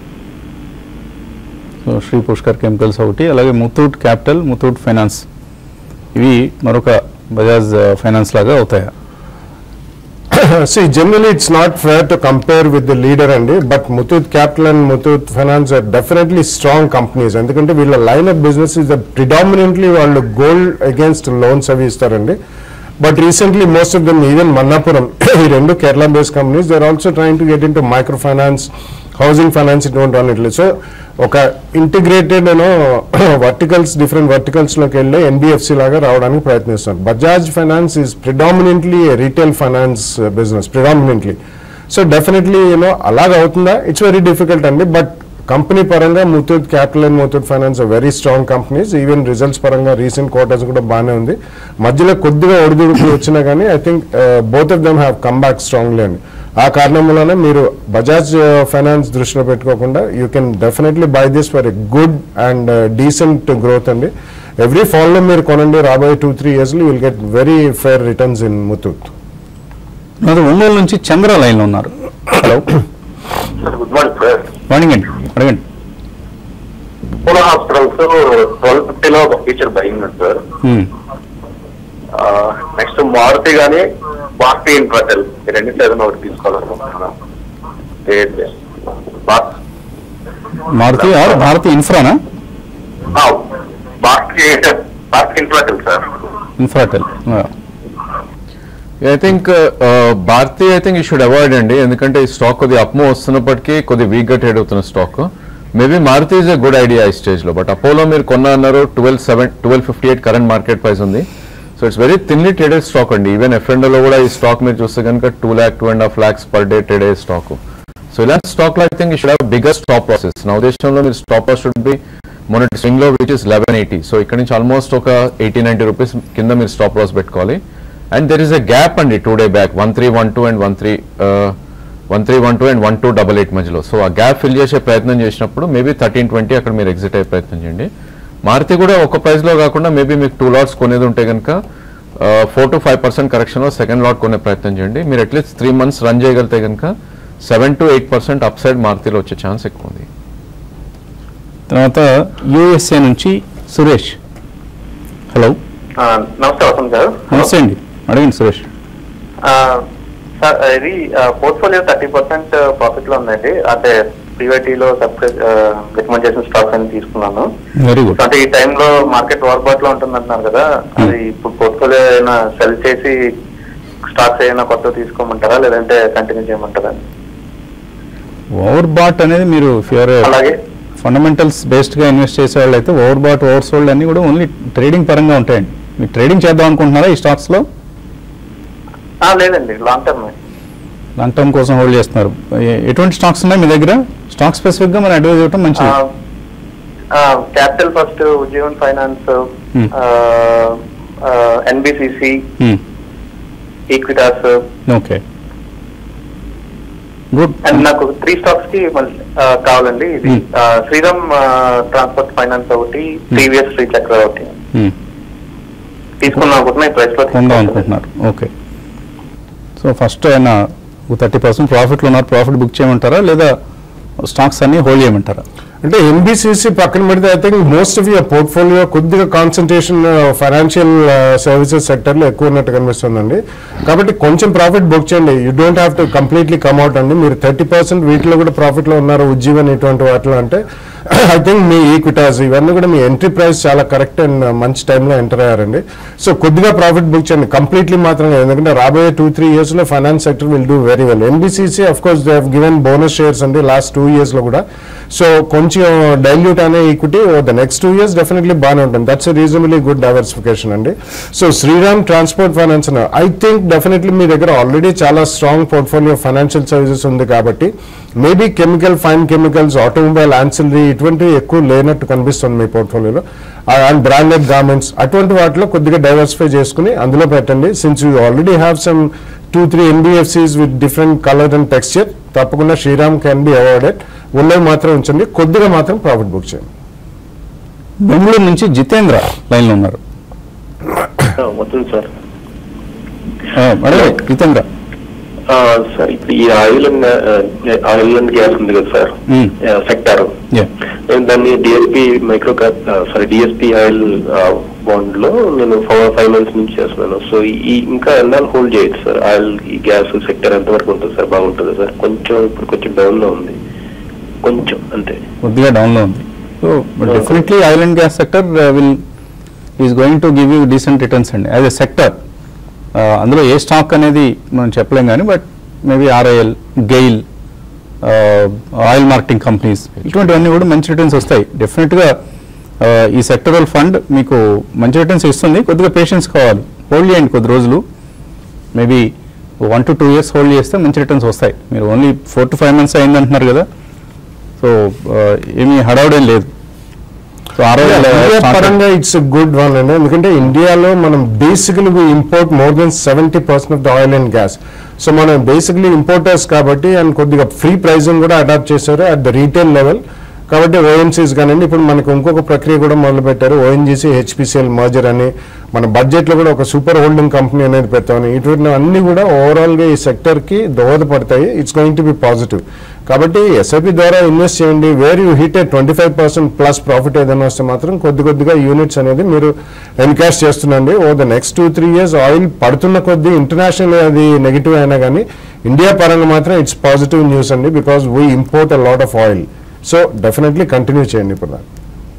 so Shri Pushkar chemicals ఒకటి అలాగే ముతూట్ క్యాపిటల్ ముతూట్ ఫైనాన్స్ ఇవి మరొక బజాజ్ ఆ, ఫైనాన్స్ లాగా అవుతాయా
See, generally it's not fair to compare with the leader అండి but Muthoot capital and Muthoot finance are definitely strong companies ఎందుకంటే వీళ్ళ line of business is predominantly వాళ్ళు గోల్డ్ అగేన్స్ట్ లోన్స్ అవి ఇస్తారండి but recently most of them even Manappuram ఈ రెండు Kerala based companies they are also trying to get into micro finance housing finance ఇటువంటి అన్నిట్లు సో ఒక integrated you know verticals different verticals లోకి వెళ్ళి ఎన్బిఎఫ్సి లాగా రావడానికి ప్రయత్నిస్తున్నారు Bajaj finance is predominantly retail finance business predominantly so definitely you know అలాగ అవుతుందా ఇట్స్ వెరీ డిఫికల్ట్ అండి బట్ కంపెనీ పరంగా Muthoot capital and Muthoot finance very strong companies even results పరంగా రీసెంట్ క్వార్టర్స్ కూడా బాగానే ఉంది మధ్యలో కొద్దిగా ఒడిదుడుకులు వచ్చినా కానీ I think both of them have come back strongly అండి ఆ కారణం వలన మీరు బజాజ్ ఫైనాన్స్ దృష్టిలో పెట్టుకోకుండా you can definitely buy this for a good and decent growth అండి ఎవ్రీ ఫాల్లో మీరు కొనండి రాబోయే టూ త్రీ ఇయర్స్లో will get very fair returns in Muthoot
తర్వాత ఒంగోలు నుంచి చంద్ర లైన్లో ఉన్నారు hello
sir good morning sir
morning అండి అడగండి
పూనా హాస్పిటల్స్ ట్వెల్వ్ ఫిఫ్టీలో ఒక ఫీచర్ బయింగ్ ఉంది సార్
Hmm.
నెక్స్ట్ మారుతి కానీ భారతీ ఇన్ఫర్టెల్ ఈ రెండింటిలో ఏదైనా ఒకటి తీసుకోవాలనుకుంటున్నాను ఏంటి? భారత్-
మారుతి ఆర్ భారతి ఇన్ఫ్రానా
ఆ, Bharti Bharti Infratel sir
Infratel
I think Bharti I think ఈ షుడ్ అవాయిడ్ అండి ఎందుకంటే ఈ స్టాక్ కొద్దిగా అప్మూ వస్తున్నప్పటికీ కొద్ది వీక్ గా ట్రేడ్ అవుతున్న stock maybe Maruti is a good idea ఈ స్టేజ్ లో బట్ అపోలో మీరు కొన్న అన్నారు twelve seven twelve fifty eight current market price ఉంది so it's very thinly traded stock అండి ఈవెన్ ఎఫ్ లో కూడా ఈ స్టాక్ మీరు చూస్తే కనుక two lakh two and half lakhs per day trade అయ్యే స్టాక్ సో ఇలాంటి స్టాక్ లో I think should have bigger stop losses నా ఉద్దేశంలో మీరు స్టాప్ లాస్ షుడ్ బి మొన్నటి స్వింగ్ లో which is eleven eighty so ఇక్కడ నుంచి ఆల్మోస్ట్ ఒక ఎయిటీ నైన్టీ రూపీస్ కింద మీరు స్టాప్ లాస్ పెట్టుకోవాలి and there is a gap అండి two day back one three one two and one three one three one two and one two double eight మధ్యలో so ఆ gap fill చేసే ప్రయత్నం చేసినప్పుడు maybe thirteen twenty అక్కడ మీరు exit అయ్యే ప్రయత్నం చేయండి మారుతి కూడా ఒక ప్రైస్ లో కాకుండా మేబీ మీకు టూ లాట్స్ కొనేది ఉంటే కనుక four to five percent correction లో సెకండ్ లాట్ కొనే ప్రయత్నం చేయండి మీరు అట్లీస్ట్ త్రీ మంత్స్ రన్ చేయగలిగితే కనుక seven to eight percent upside మారుతిలో వచ్చే ఛాన్స్ ఎక్కువ ఉంది
తర్వాత యుఎస్ఏ నుంచి సురేష్ హలో
నమస్తే వసంత్ గారు
నమస్తే అండి అడగండి సురేష్
ఆ, సార్ ఇది పోర్ట్ఫోలియో థర్టీ పర్సెంట్ ప్రాఫిట్ లో ఉందండి అంటే ప్రీవైటీలో సబ్స్క్రైబ్ రికమెండ్ చేసిన స్టాక్స్ అని తీసుకున్నాను
వెరీ గుడ్
అంటే ఈ టైంలో మార్కెట్ వార్బాట్ లో ఉంటుంది అంటున్నారు కదా అది ఇప్పుడు పోర్ట్ఫోలియో ఏమైనా సెల్ చేసి స్టాక్స్ ఏమైనా కొత్త తీసుకోమంటారా లేదంటే కంటిన్యూ చేయమంటారా
ఓవర్ బాట్ అనేది మీరు ఫ్యూర్
అలాగే
ఫండమెంటల్స్ బేస్డ్గా ఇన్వెస్ట్ చేసే వాళ్ళు అయితే ఓవర్ బాట్ ఓవర్ సోల్డ్ అన్ని కూడా ఓన్లీ ట్రేడింగ్ పరంగా ఉంటాయండి మీరు ట్రేడింగ్ చేద్దాం అనుకుంటున్నారా ఈ స్టాక్స్లో
ఆ, లేదండి లాంగ్ టర్మ్
లాంగ్ టర్మ్ కోసం హోల్డ్ చేస్తున్నారు ఎ- ఎటువంటి స్టాక్స్ ఉన్నాయి మీ దగ్గర స్టాక్ స్పెసిఫిక్ గా మన అడ్వైజ్ ఇవ్వటం మంచిది
capital first Ujjivan finance
Hmm.
NBCC
Hmm.
Equitas
okay good
and నాకు త్రీ స్టాక్స్ కి మళ్ళీ ఆ, కావాలండి ఇది
Hmm.
ఆ, శ్రీరామ్ ట్రాన్స్పోర్ట్ ఫైనాన్స్ ఒకటి టీవీఎస్ శ్రీ చక్ర ఒకటి
Hmm.
తీసుకుందాం అనుకుంటున్నా ఈ ప్రైస్ లో
కొందాం
తీసుకుంటాను.
అనుకుంటున్నారు ఓకే సో ఫస్ట్ ఆయన థర్టీ పర్సెంట్ ప్రాఫిట్లో ఉన్నారు ప్రాఫిట్ బుక్ చేయమంటారా లేదా స్టాక్స్ అన్ని హోల్డ్ చేయమంటారా
అంటే ఎన్బిసిసి పక్కన పెడితే I think most of your portfolio కొద్దిగా కాన్సన్ట్రేషన్ ఫైనాన్షియల్ సర్వీసెస్ సెక్టర్ లో ఎక్కువ ఉన్నట్టు కనిపిస్తుందండి కాబట్టి కొంచెం ప్రాఫిట్ బుక్ చేయండి you don't have to completely come out అండి మీరు థర్టీ పర్సెంట్ వీటిలో కూడా ప్రాఫిట్ లో ఉన్నారు ఉజ్జీవన్ ఇటువంటి వాటిలో అంటే ఐ థింక్ మీ ఈక్విటాస్ ఇవన్నీ కూడా మీ ఎంట్రీ ప్రైస్ చాలా కరెక్ట్ అండ్ మంచి టైంలో ఎంటర్ అయ్యారండి సో కొద్దిగా ప్రాఫిట్ బుక్ చేయండి కంప్లీట్లీ మాత్రం కాదు. ఎందుకంటే రాబోయే టూ త్రీ ఇయర్స్ లో finance sector will do very well NBCC of course they given bonus shares అండి లాస్ట్ టూ ఇయర్స్ లో కూడా సో కొంచెం డైల్యూట్ అనే equity the next two years definitely బాగానే ఉంటుంది దట్స్ రీజనబుల్లీ గుడ్ డైవర్సిఫికేషన్ అండి so Shriram transport finance I think definitely మీ దగ్గర ఆల్రెడీ చాలా స్ట్రాంగ్ పోర్ట్ఫోలియో ఫైనాన్షియల్ సర్వీసెస్ ఉంది కాబట్టి maybe chemical fine chemicals automobile ancillary ఇటువంటివి ఎక్కువ లేనట్టు కనిపిస్తుంది మీ పోర్ట్ఫోలియోలో అండ్ బ్రాండెడ్ గార్మెంట్స్ అటువంటి వాటిలో కొద్దిగా డైవర్సిఫై చేసుకుని అందులో పెట్టండి since you already have some two three NBFCs with different colour and texture తప్పకుండా శ్రీరామ్ క్యాన్ బి అవార్డెడ్ ఉన్నవి మాత్రం ఉంచండి కొద్దిగా మాత్రం ప్రాఫిట్ బుక్ చేయండి
బెంగళూరు నుంచి జితేంద్ర లైన్లో ఉన్నారు
వస్తుంది సార్
ఆ, అడగండి జితేంద్ర
సార్ ఇప్పుడు ఈ oil and oil and gas ఉంది కదా సార్
Hmm.
Sector
Yeah.
నేను దాన్ని DSP micro cap sorry DSP oil bond లో నేను ఫైవ్ మంత్స్ నుంచి చేస్తున్నాను సో ఈ ఇంకా ఎన్నాళ్ళు హోల్డ్ చేయొచ్చు సార్ ఆయిల్ ఈ గ్యాస్ సెక్టర్ ఎంత వరకు ఉంటుంది సార్ బాగుంటుంది సార్ కొంచెం ఇప్పుడు కొంచెం డౌన్ లో ఉంది కొంచెం అంతే
కొద్దిగా డౌన్లో ఉంది so definitely oil and gas sector will is going to give you decent returns అండి యాజ్ ఎ సెక్టర్ అందులో ఏ స్టాక్ అనేది మనం చెప్పలేం కానీ but maybe RIL GAIL oil marketing companies ఇటువంటివన్నీ కూడా మంచి రిటర్న్స్ వస్తాయి డెఫినెట్గా ఈ సెక్టరల్ ఫండ్ మీకు మంచి రిటర్న్స్ ఇస్తుంది కొద్దిగా పేషెన్స్ కావాలి హోల్డ్ చేయండి కొద్ది రోజులు maybe one to two years hold చేస్తే మంచి రిటర్న్స్ వస్తాయి మీరు only four to five months అయింది అంటున్నారు కదా సో ఏమీ హడావుడేం లేదు సో
ఇండియా పరంగా ఇట్స్ గుడ్ వన్ అండి ఎందుకంటే ఇండియాలో మనం basically we import more than seventy percent of the oil and gas so మనం బేసికలీ ఇంపోర్టర్స్ కాబట్టి అండ్ కొద్దిగా ఫ్రీ ప్రైజింగ్ కూడా అడాప్ట్ చేశారు అట్ ద రీటైల్ లెవెల్ కాబట్టి ఓఎంసీస్ కానివ్వండి ఇప్పుడు మనకు ఇంకొక ప్రక్రియ కూడా మొదలు పెట్టారు ఓఎన్జీసీ హెచ్పిసిఎల్ మర్జర్ అని మన బడ్జెట్ లో కూడా ఒక సూపర్ హోల్డింగ్ కంపెనీ అనేది పెట్టామని ఇటువంటి అన్ని కూడా ఓవరాల్ గా ఈ సెక్టర్ కి దోహదపడతాయి it's going to be positive కాబట్టి ఎస్ఐపి ద్వారా ఇన్వెస్ట్ చేయండి where you hit a twenty five percent plus profit ఏదైనా వస్తే మాత్రం కొద్ది కొద్దిగా యూనిట్స్ అనేది మీరు ఎన్కాష్ చేస్తుండండి ఓ the next two three years oil పడుతున్న కొద్దీ ఇంటర్నేషనల్ అది నెగిటివ్ అయినా కానీ ఇండియా పరంగా మాత్రం ఇట్స్ పాజిటివ్ న్యూస్ అండి because we import a lot of oil so definitely continue చేయండి ఇప్పుడు దాన్ని.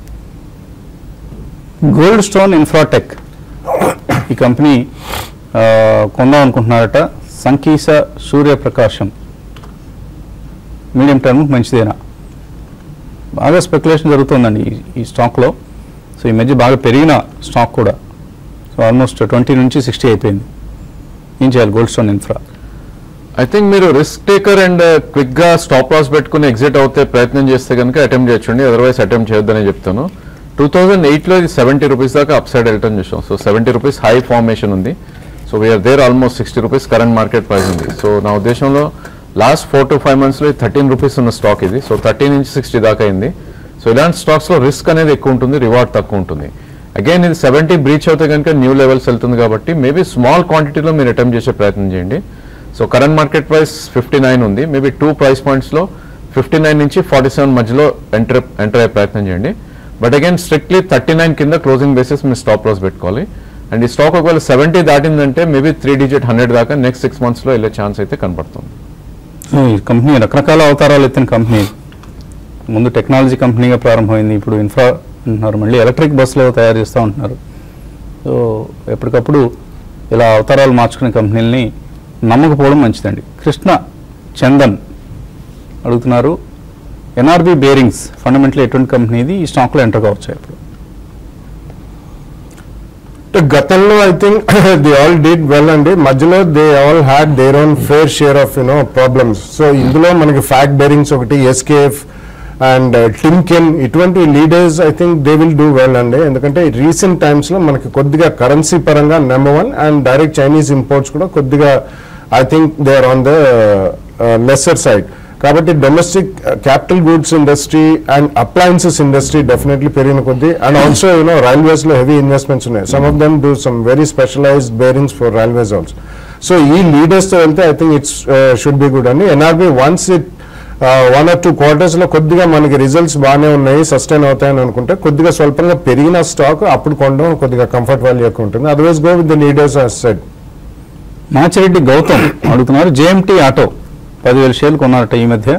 గోల్డ్ స్టోన్ ఇన్ఫ్రాటెక్ ఈ కంపెనీ ఆ, కొందాం అనుకుంటున్నారట సంకీస సూర్యప్రకాశం మీడియం టర్మ్ మంచిదేనా బాగా స్పెక్యులేషన్ జరుగుతుందండి ఈ- ఈ స్టాక్లో సో ఈ మధ్య బాగా పెరిగిన స్టాక్ కూడా సో ఆల్మోస్ట్ ట్వంటీ నుంచి సిక్స్టీ అయిపోయింది ఏం చేయాలి Goldstone infra
I think మీరు రిస్క్ టేకర్ అండ్ క్విక్ గా స్టాప్ లాస్ పెట్టుకుని ఎగ్జిట్ అవుతే ప్రయత్నం చేస్తే కనుక అటెంప్ట్ చేయొచ్చండి అదర్వైజ్ అటెంప్ట్ చేయొద్దని చెప్తాను టూ థౌసండ్ ఎయిట్లో ఇది సెవెంటీ రూపీస్ దాకా అప్ సైడ్ వెళ్ళటం చూసాం so seventy rupees high formation ఉంది so we are there almost sixty rupees current market price ఉంది సో నా ఉద్దేశంలో లాస్ట్ ఫోర్ టు ఫైవ్ మంత్స్లో థర్టీన్ రూపీస్ ఉన్న స్టాక్ ఇది సో థర్టీన్ నుంచి సిక్స్టీ దాకా అయింది సో ఇలాంటి స్టాక్స్లో రిస్క్ అనేది ఎక్కువ ఉంటుంది రివార్డ్ తక్కువ ఉంటుంది అగైన్ ఇది సెవెంటీ బ్రీచ్ అవుతే కనుక న్యూ లెవెల్స్ వెళ్తుంది కాబట్టి మేబీ స్మాల్ క్వాంటిటీలో మీరు అటెంప్ట్ చేసే ప్రయత్నం చేయండి so current market price fifty nine ఉంది మేబీ టూ ప్రైస్ పాయింట్స్లో ఫిఫ్టీ నైన్ నుంచి ఫార్టీ సెవెన్ మధ్యలో ఎంటర్ ఎంటర్ అయ్యే ప్రయత్నం చేయండి but again strictly thirty nine కింద క్లోజింగ్ బేసిస్ మీరు స్టాప్ లాస్ పెట్టుకోవాలి అండ్ ఈ స్టాక్ ఒకవేళ సెవెంటీ దాటిందంటే మేబీ త్రీ డిజిట్ హండ్రెడ్ దాకా నెక్స్ట్ సిక్స్ మంత్స్లో వెళ్ళే ఛాన్స్ అయితే కనపడుతుంది
సో ఈ కంపెనీ రకరకాల అవతారాలు ఎత్తిన కంపెనీ ముందు టెక్నాలజీ కంపెనీగా ప్రారంభమైంది ఇప్పుడు ఇన్ఫ్రా అంటున్నారు మళ్ళీ ఎలక్ట్రిక్ బస్సులు తయారు చేస్తూ ఉంటున్నారు సో ఎప్పటికప్పుడు ఇలా అవతారాలు మార్చుకునే కంపెనీలని నమ్మకపోవడం మంచిదండి కృష్ణ చందన్ అడుగుతున్నారు ఎన్ఆర్బి బేరింగ్స్ ఫండమెంటల్ ఎటువంటి కంపెనీ ఇది ఈ స్టాక్లో ఎంటర్ కావచ్చు ఇప్పుడు
అంటే గతంలో I think they all did well అండి మధ్యలో they all had their own fair share of you know problems so ఇందులో మనకి ఫ్యాక్ట్ బెరింగ్స్ ఒకటి ఎస్కేఎఫ్ అండ్ టిమ్కెన్ ఇటువంటి leaders I think they will do well అండి ఎందుకంటే రీసెంట్ టైమ్స్ లో మనకి కొద్దిగా కరెన్సీ పరంగా number one and direct Chinese imports కూడా కొద్దిగా I think they are on the lesser side కాబట్టి domestic capital goods industry and appliances industry definitely పెరిగిన కొద్దీ అండ్ ఆల్సో యూనో రైల్వేస్ లో హెవీ ఇన్వెస్ట్మెంట్స్ ఉన్నాయి some of them do some very specialised bearings for railways also so ఈ leaders తో వెళ్తే I think it's should be good అండి NRB once it one or two quarters లో కొద్దిగా మనకి results బాగానే ఉన్నాయి సస్టైన్ అవుతాయని అనుకుంటే కొద్దిగా స్వల్పంగా పెరిగిన స్టాక్ అప్పుడు కొనడం కొద్దిగా కంఫర్ట్ వాల్యూ ఎక్కువ ఉంటుంది otherwise go with the leaders said
Machireddy Gautam అడుగుతున్నారు జేఎంటీ ఆటో పదివేల షేర్లు కొన్నారట ఈ మధ్య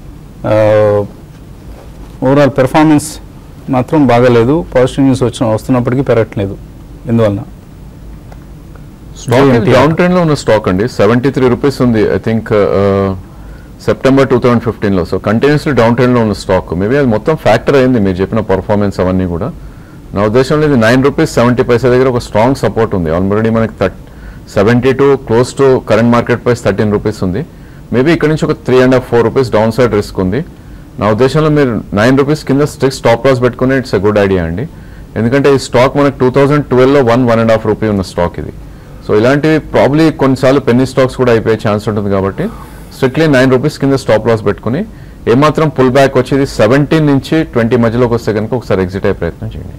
ఓవరాల్ పెర్ఫార్మెన్స్ మాత్రం బాగాలేదు పాజిటివ్ న్యూస్ వచ్చిన వస్తున్నప్పటికీ పెరగట్లేదు ఎందువలన
స్టాక్
JMT
డౌన్ ట్రెండ్ లో ఉన్న స్టాక్ అండి సెవెంటీ త్రీ రూపీస్ ఉంది I think September two thousand fifteen లో సో కంటిన్యూస్లీ డౌన్ ట్రెండ్ లో ఉన్న స్టాక్ మేబీ అది మొత్తం ఫ్యాక్టర్ అయింది మీరు చెప్పిన పర్ఫార్మెన్స్ అవన్నీ కూడా నా ఉద్దేశంలో ఇది నైన్ రూపీస్ సెవెంటీ పైసా దగ్గర ఒక స్ట్రాంగ్ సపోర్ట్ ఉంది ఆల్రెడీ మనకి thirty seventy to close to current market price thirteen rupees ఉంది మేబీ ఇక్కడ నుంచి ఒక three and half four rupees down side risk ఉంది నా ఉద్దేశంలో మీరు నైన్ రూపీస్ కింద స్ట్రిక్ స్టాప్ లాస్ పెట్టుకుని ఇట్స్ ఎ గుడ్ ఐడియా అండి ఎందుకంటే ఈ స్టాక్ మనకు టూ థౌసండ్ ట్వెల్వ్లో one one and half rupee ఉన్న స్టాక్ ఇది సో ఇలాంటివి ప్రాబ్లీ కొన్నిసార్లు పెన్నీ స్టాక్స్ కూడా అయిపోయే ఛాన్స్ ఉంటుంది కాబట్టి స్ట్రిక్ట్లీ నైన్ రూపీస్ కింద స్టాప్ లాస్ పెట్టుకుని ఏమాత్రం పుల్ బ్యాక్ వచ్చేది సెవెంటీన్ నుంచి ట్వంటీ మధ్యలోకి వస్తే కనుక ఒకసారి ఎగ్జిట్ అయ్యే ప్రయత్నం చేయండి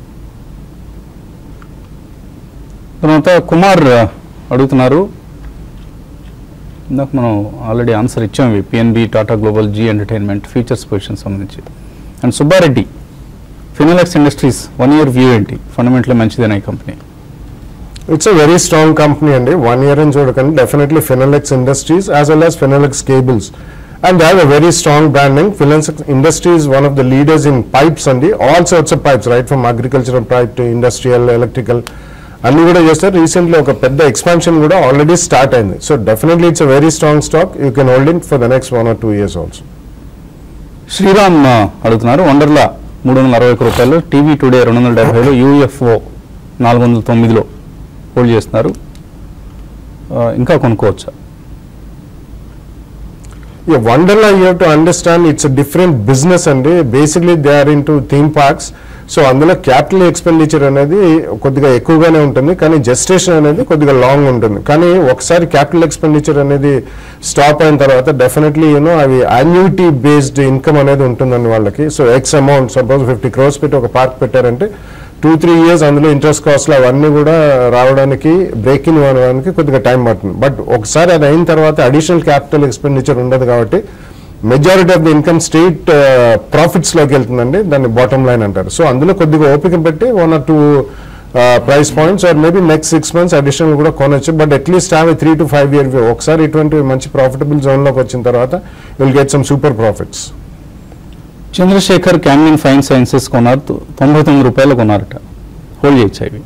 తర్వాత కుమార్ ఆ, అడుగుతున్నారు ఇందాక మనం ఆల్రెడీ ఆన్సర్ ఇచ్చాం ఇవి PNB Tata global Zee entertainment futures position సంబంధించి and Subbareddy Finolex industries one year view ఏంటి ఫండమెంటల్ మంచిదేనా ఈ company
it's a very strong company అండి వన్ ఇయర్ అని చూడకండి definitely Finolex industries as well as Finolex cables and have a very strong branding Finolex industries one of the leaders in pipes అండి all sorts of pipes right from agricultural pipe to industrial electrical అన్ని కూడా చేస్తారు recently ఒక పెద్ద expansion కూడా already start అయింది so definitely it's a very strong stock you can hold in for the next one or two years also
Shriram ఆ, అడుగుతున్నారు వండర్లా మూడు వందల అరవై ఒక్క రూపాయలు టీవీ టుడే రెండు వందల డెబ్బైలో యూఎఫ్ఓ నాలుగు వందల తొమ్మిదిలో హోల్డ్ చేస్తున్నారు ఆ, ఇంకా కొనుక్కోవచ్చా
Yeah, Wonderla, you have to understand it's a different business అండి basically they are into theme parks so అందులో క్యాపిటల్ ఎక్స్పెండిచర్ అనేది కొద్దిగా ఎక్కువగానే ఉంటుంది కానీ జస్టేషన్ అనేది కొద్దిగా లాంగ్ ఉంటుంది కానీ ఒకసారి క్యాపిటల్ ఎక్స్పెండిచర్ అనేది స్టాప్ అయిన తర్వాత డెఫినెట్లీ యూనో అవి అన్యూటీ బేస్డ్ ఇన్కమ్ అనేది ఉంటుందండి వాళ్ళకి so x amount suppose fifty crores పెట్టి ఒక పార్క్ పెట్టారంటే టూ త్రీ ఇయర్స్ అందులో ఇంట్రెస్ట్ కాస్ట్లు అవన్నీ కూడా రావడానికి బ్రేక్ ఇన్ అవ్వడానికి కొద్దిగా టైం పడుతుంది బట్ ఒకసారి అది అయిన తర్వాత అడిషనల్ క్యాపిటల్ ఎక్స్పెండిచర్ ఉండదు కాబట్టి majority of the income straight profits లోకి వెళ్తుందండి దాన్ని బాటమ్ లైన్ అంటారు సో అందులో కొద్దిగా ఓపిక పెట్టి one or two price points or maybe next six months additional కూడా కొనొచ్చు but at least have three to five year view ఒకసారి ఇటువంటి మంచి ప్రాఫిటబుల్ జోన్లోకి వచ్చిన తర్వాత will get some super profits
Chandrasekhar Camlin fine sciences కొన్నారు తొ- తొంభై తొమ్మిది రూపాయలు కొన్నారట హోల్డ్ చేయొచ్చా ఇవి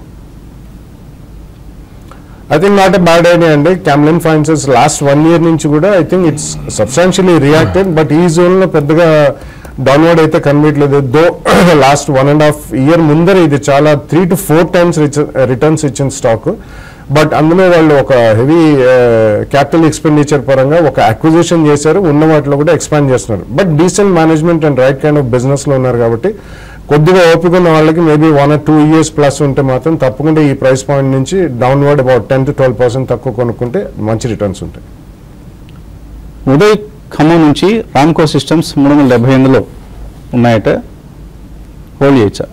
I think not a bad idea అండి Camlin finances last one year నుంచి కూడా I think it's substantially reacted but ఈ జోన్ లో పెద్దగా డౌన్వర్డ్ అయితే కనిపించలేదు though last one and half year ముందర ఇది చాలా three to four times returns ఇచ్చిన స్టాక్ బట్ అందులో వాళ్ళు ఒక హెవీ క్యాపిటల్ ఎక్స్పెండిచర్ పరంగా ఒక అక్విజిషన్ చేశారు ఉన్న వాటిలో కూడా ఎక్స్పాండ్ చేస్తున్నారు but decent management and right kind of business లో ఉన్నారు కాబట్టి కొద్దిగా ఓపిక ఉన్న వాళ్ళకి maybe one or two years plus ఉంటే మాత్రం తప్పకుండా ఈ ప్రైస్ పాయింట్ నుంచి downward about ten to twelve percent తక్కువ కొనుక్కుంటే మంచి రిటర్న్స్ ఉంటాయి
ఉదయ్ ఖమ్మం నుంచి రామ్కో సిస్టమ్స్ మూడు వందల డెబ్బై ఎనిమిదిలో ఉన్నాయట హోల్డ్ చేయొచ్చా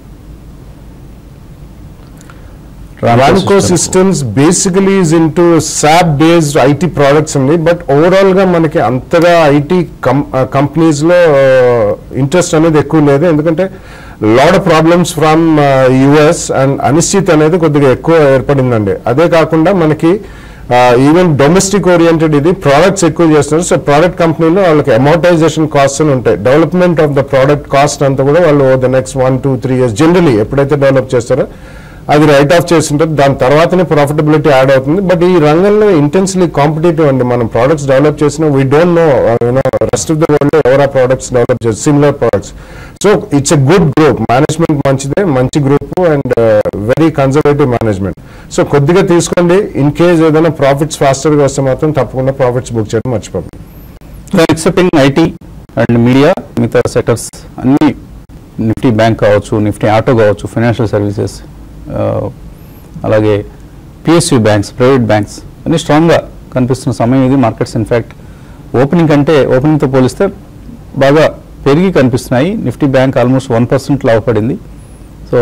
Ramco systems basically is into SAP based IT products అండి బట్ ఓవరాల్ గా మనకి అంతగా ఐటీ కంపెనీస్ లో ఇంట్రెస్ట్ అనేది ఎక్కువ లేదు ఎందుకంటే lot problems from US and అనిశ్చిత్ అనేది కొద్దిగా ఎక్కువ ఏర్పడిందండి అదే కాకుండా మనకి ఈవెన్ డొమెస్టిక్ ఓరియంటెడ్ ఇది ప్రోడక్ట్స్ ఎక్కువ చేస్తున్నారు సో ప్రోడక్ట్ కంపెనీలో వాళ్ళకి అమౌటైజేషన్ కాస్ట్ అని ఉంటాయి development of the product cost అంతా కూడా వాళ్ళు the next one two three years generally ఎప్పుడైతే డెవలప్ చేస్తారో అది రైట్ ఆఫ్ చేస్తుంటారు దాని తర్వాతనే ప్రాఫిటబిలిటీ యాడ్ అవుతుంది బట్ ఈ రంగంలో ఇంటెన్స్లీ కాంపిటేటివ్ అండి మనం ప్రోడక్ట్స్ డెవలప్ చేసిన we don't know you know rest of the world ఎవరు ఆ ప్రోడక్ట్స్ డెవలప్ చేస్తారు similar products so it's a good group management మంచిదే మంచి group and very conservative management so కొద్దిగా తీసుకోండి ఇన్ కేస్ ఏదైనా ప్రాఫిట్స్ ఫాస్టర్గా వస్తే మాత్రం తప్పకుండా ప్రాఫిట్స్ బుక్ చేయడం మర్చిపోకండి
ఎక్సెప్టింగ్ ఐటీ అండ్ మీడియా మిగతా సెక్టర్స్ అన్ని నిఫ్టీ బ్యాంక్ కావచ్చు నిఫ్టీ ఆటో కావచ్చు ఫైనాన్షియల్ సర్వీసెస్ అలాగే పిఎస్యూ బ్యాంక్స్ ప్రైవేట్ బ్యాంక్స్ అన్ని స్ట్రాంగ్గా కనిపిస్తున్న సమయం ఇది మార్కెట్స్ ఇన్ఫ్యాక్ట్ ఓపెనింగ్ కంటే ఓపెనింగ్తో పోలిస్తే బాగా పెరిగి కనిపిస్తున్నాయి Nifty bank almost one percent లాభపడింది so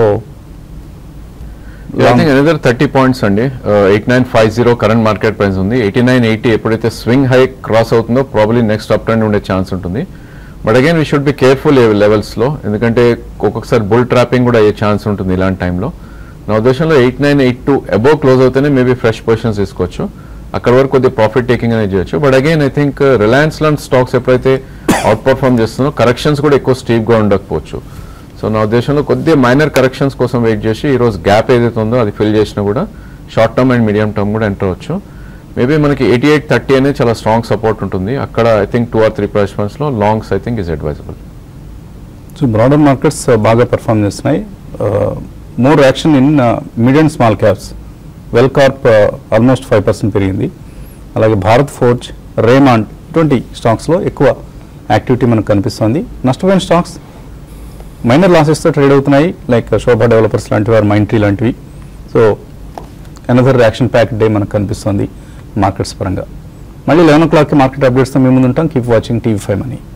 I think another thirty points అండి eight nine five zero current market price ఉంది ఎయిటీ నైన్ ఎయిటీ ఎప్పుడైతే స్వింగ్ హై క్రాస్ అవుతుందో ప్రాబ్లీ నెక్స్ట్ అప్ ట్రెండ్ ఉండే ఛాన్స్ ఉంటుంది but again we should be careful లెవెల్స్లో ఎందుకంటే ఒక్కొక్కసారి బుల్ ట్రాపింగ్ కూడా అయ్యే ఛాన్స్ ఉంటుంది ఇలాంటి టైంలో నా ఉద్దేశంలో eight nine eight two above close అవుతేనే మేబీ ఫ్రెష్ పొజిషన్స్ తీసుకోవచ్చు అక్కడ వరకు కొద్దిగా ప్రాఫిట్ టేకింగ్ అనేది చేయొచ్చు but again I think Reliance లాంటి స్టాక్స్ ఎప్పుడైతే అవుట్ పర్ఫార్మ్ చేస్తుందో కరెక్షన్స్ కూడా ఎక్కువ స్టీప్గా ఉండకపోవచ్చు సో నా ఉద్దేశంలో కొద్దిగా మైనర్ కరెక్షన్స్ కోసం వెయిట్ చేసి ఈ రోజు గ్యాప్ ఏదైతే ఉందో అది ఫిల్ చేసినా కూడా short term and medium term కూడా ఎంటర్ అవ్వచ్చు మేబీ మనకి ఎయిటీ ఎయిట్ థర్టీ అనేది చాలా స్ట్రాంగ్ సపోర్ట్ ఉంటుంది అక్కడ I think two or three price పాయింట్స్లో longs I think is advisable
so broader markets బాగా పెర్ఫామ్ చేస్తున్నాయి more action in mid and small caps Wel Corp almost five percent పెరిగింది అలాగే Bharat forge Raymond ఇటువంటి స్టాక్స్లో ఎక్కువ యాక్టివిటీ మనకు కనిపిస్తుంది నష్టపోయిన స్టాక్స్ మైనర్ లాసెస్తో ట్రేడ్ అవుతున్నాయి లైక్ శోభా డెవలపర్స్ లాంటివి ఆర్ మైండ్ ట్రీ లాంటివి so another action pack day మనకు కనిపిస్తుంది మార్కెట్స్ పరంగా మళ్ళీ లెవెన్ ఓ క్లాక్కి మార్కెట్ అప్డేట్స్తో మేము ముందు ఉంటాం keep watching TV five money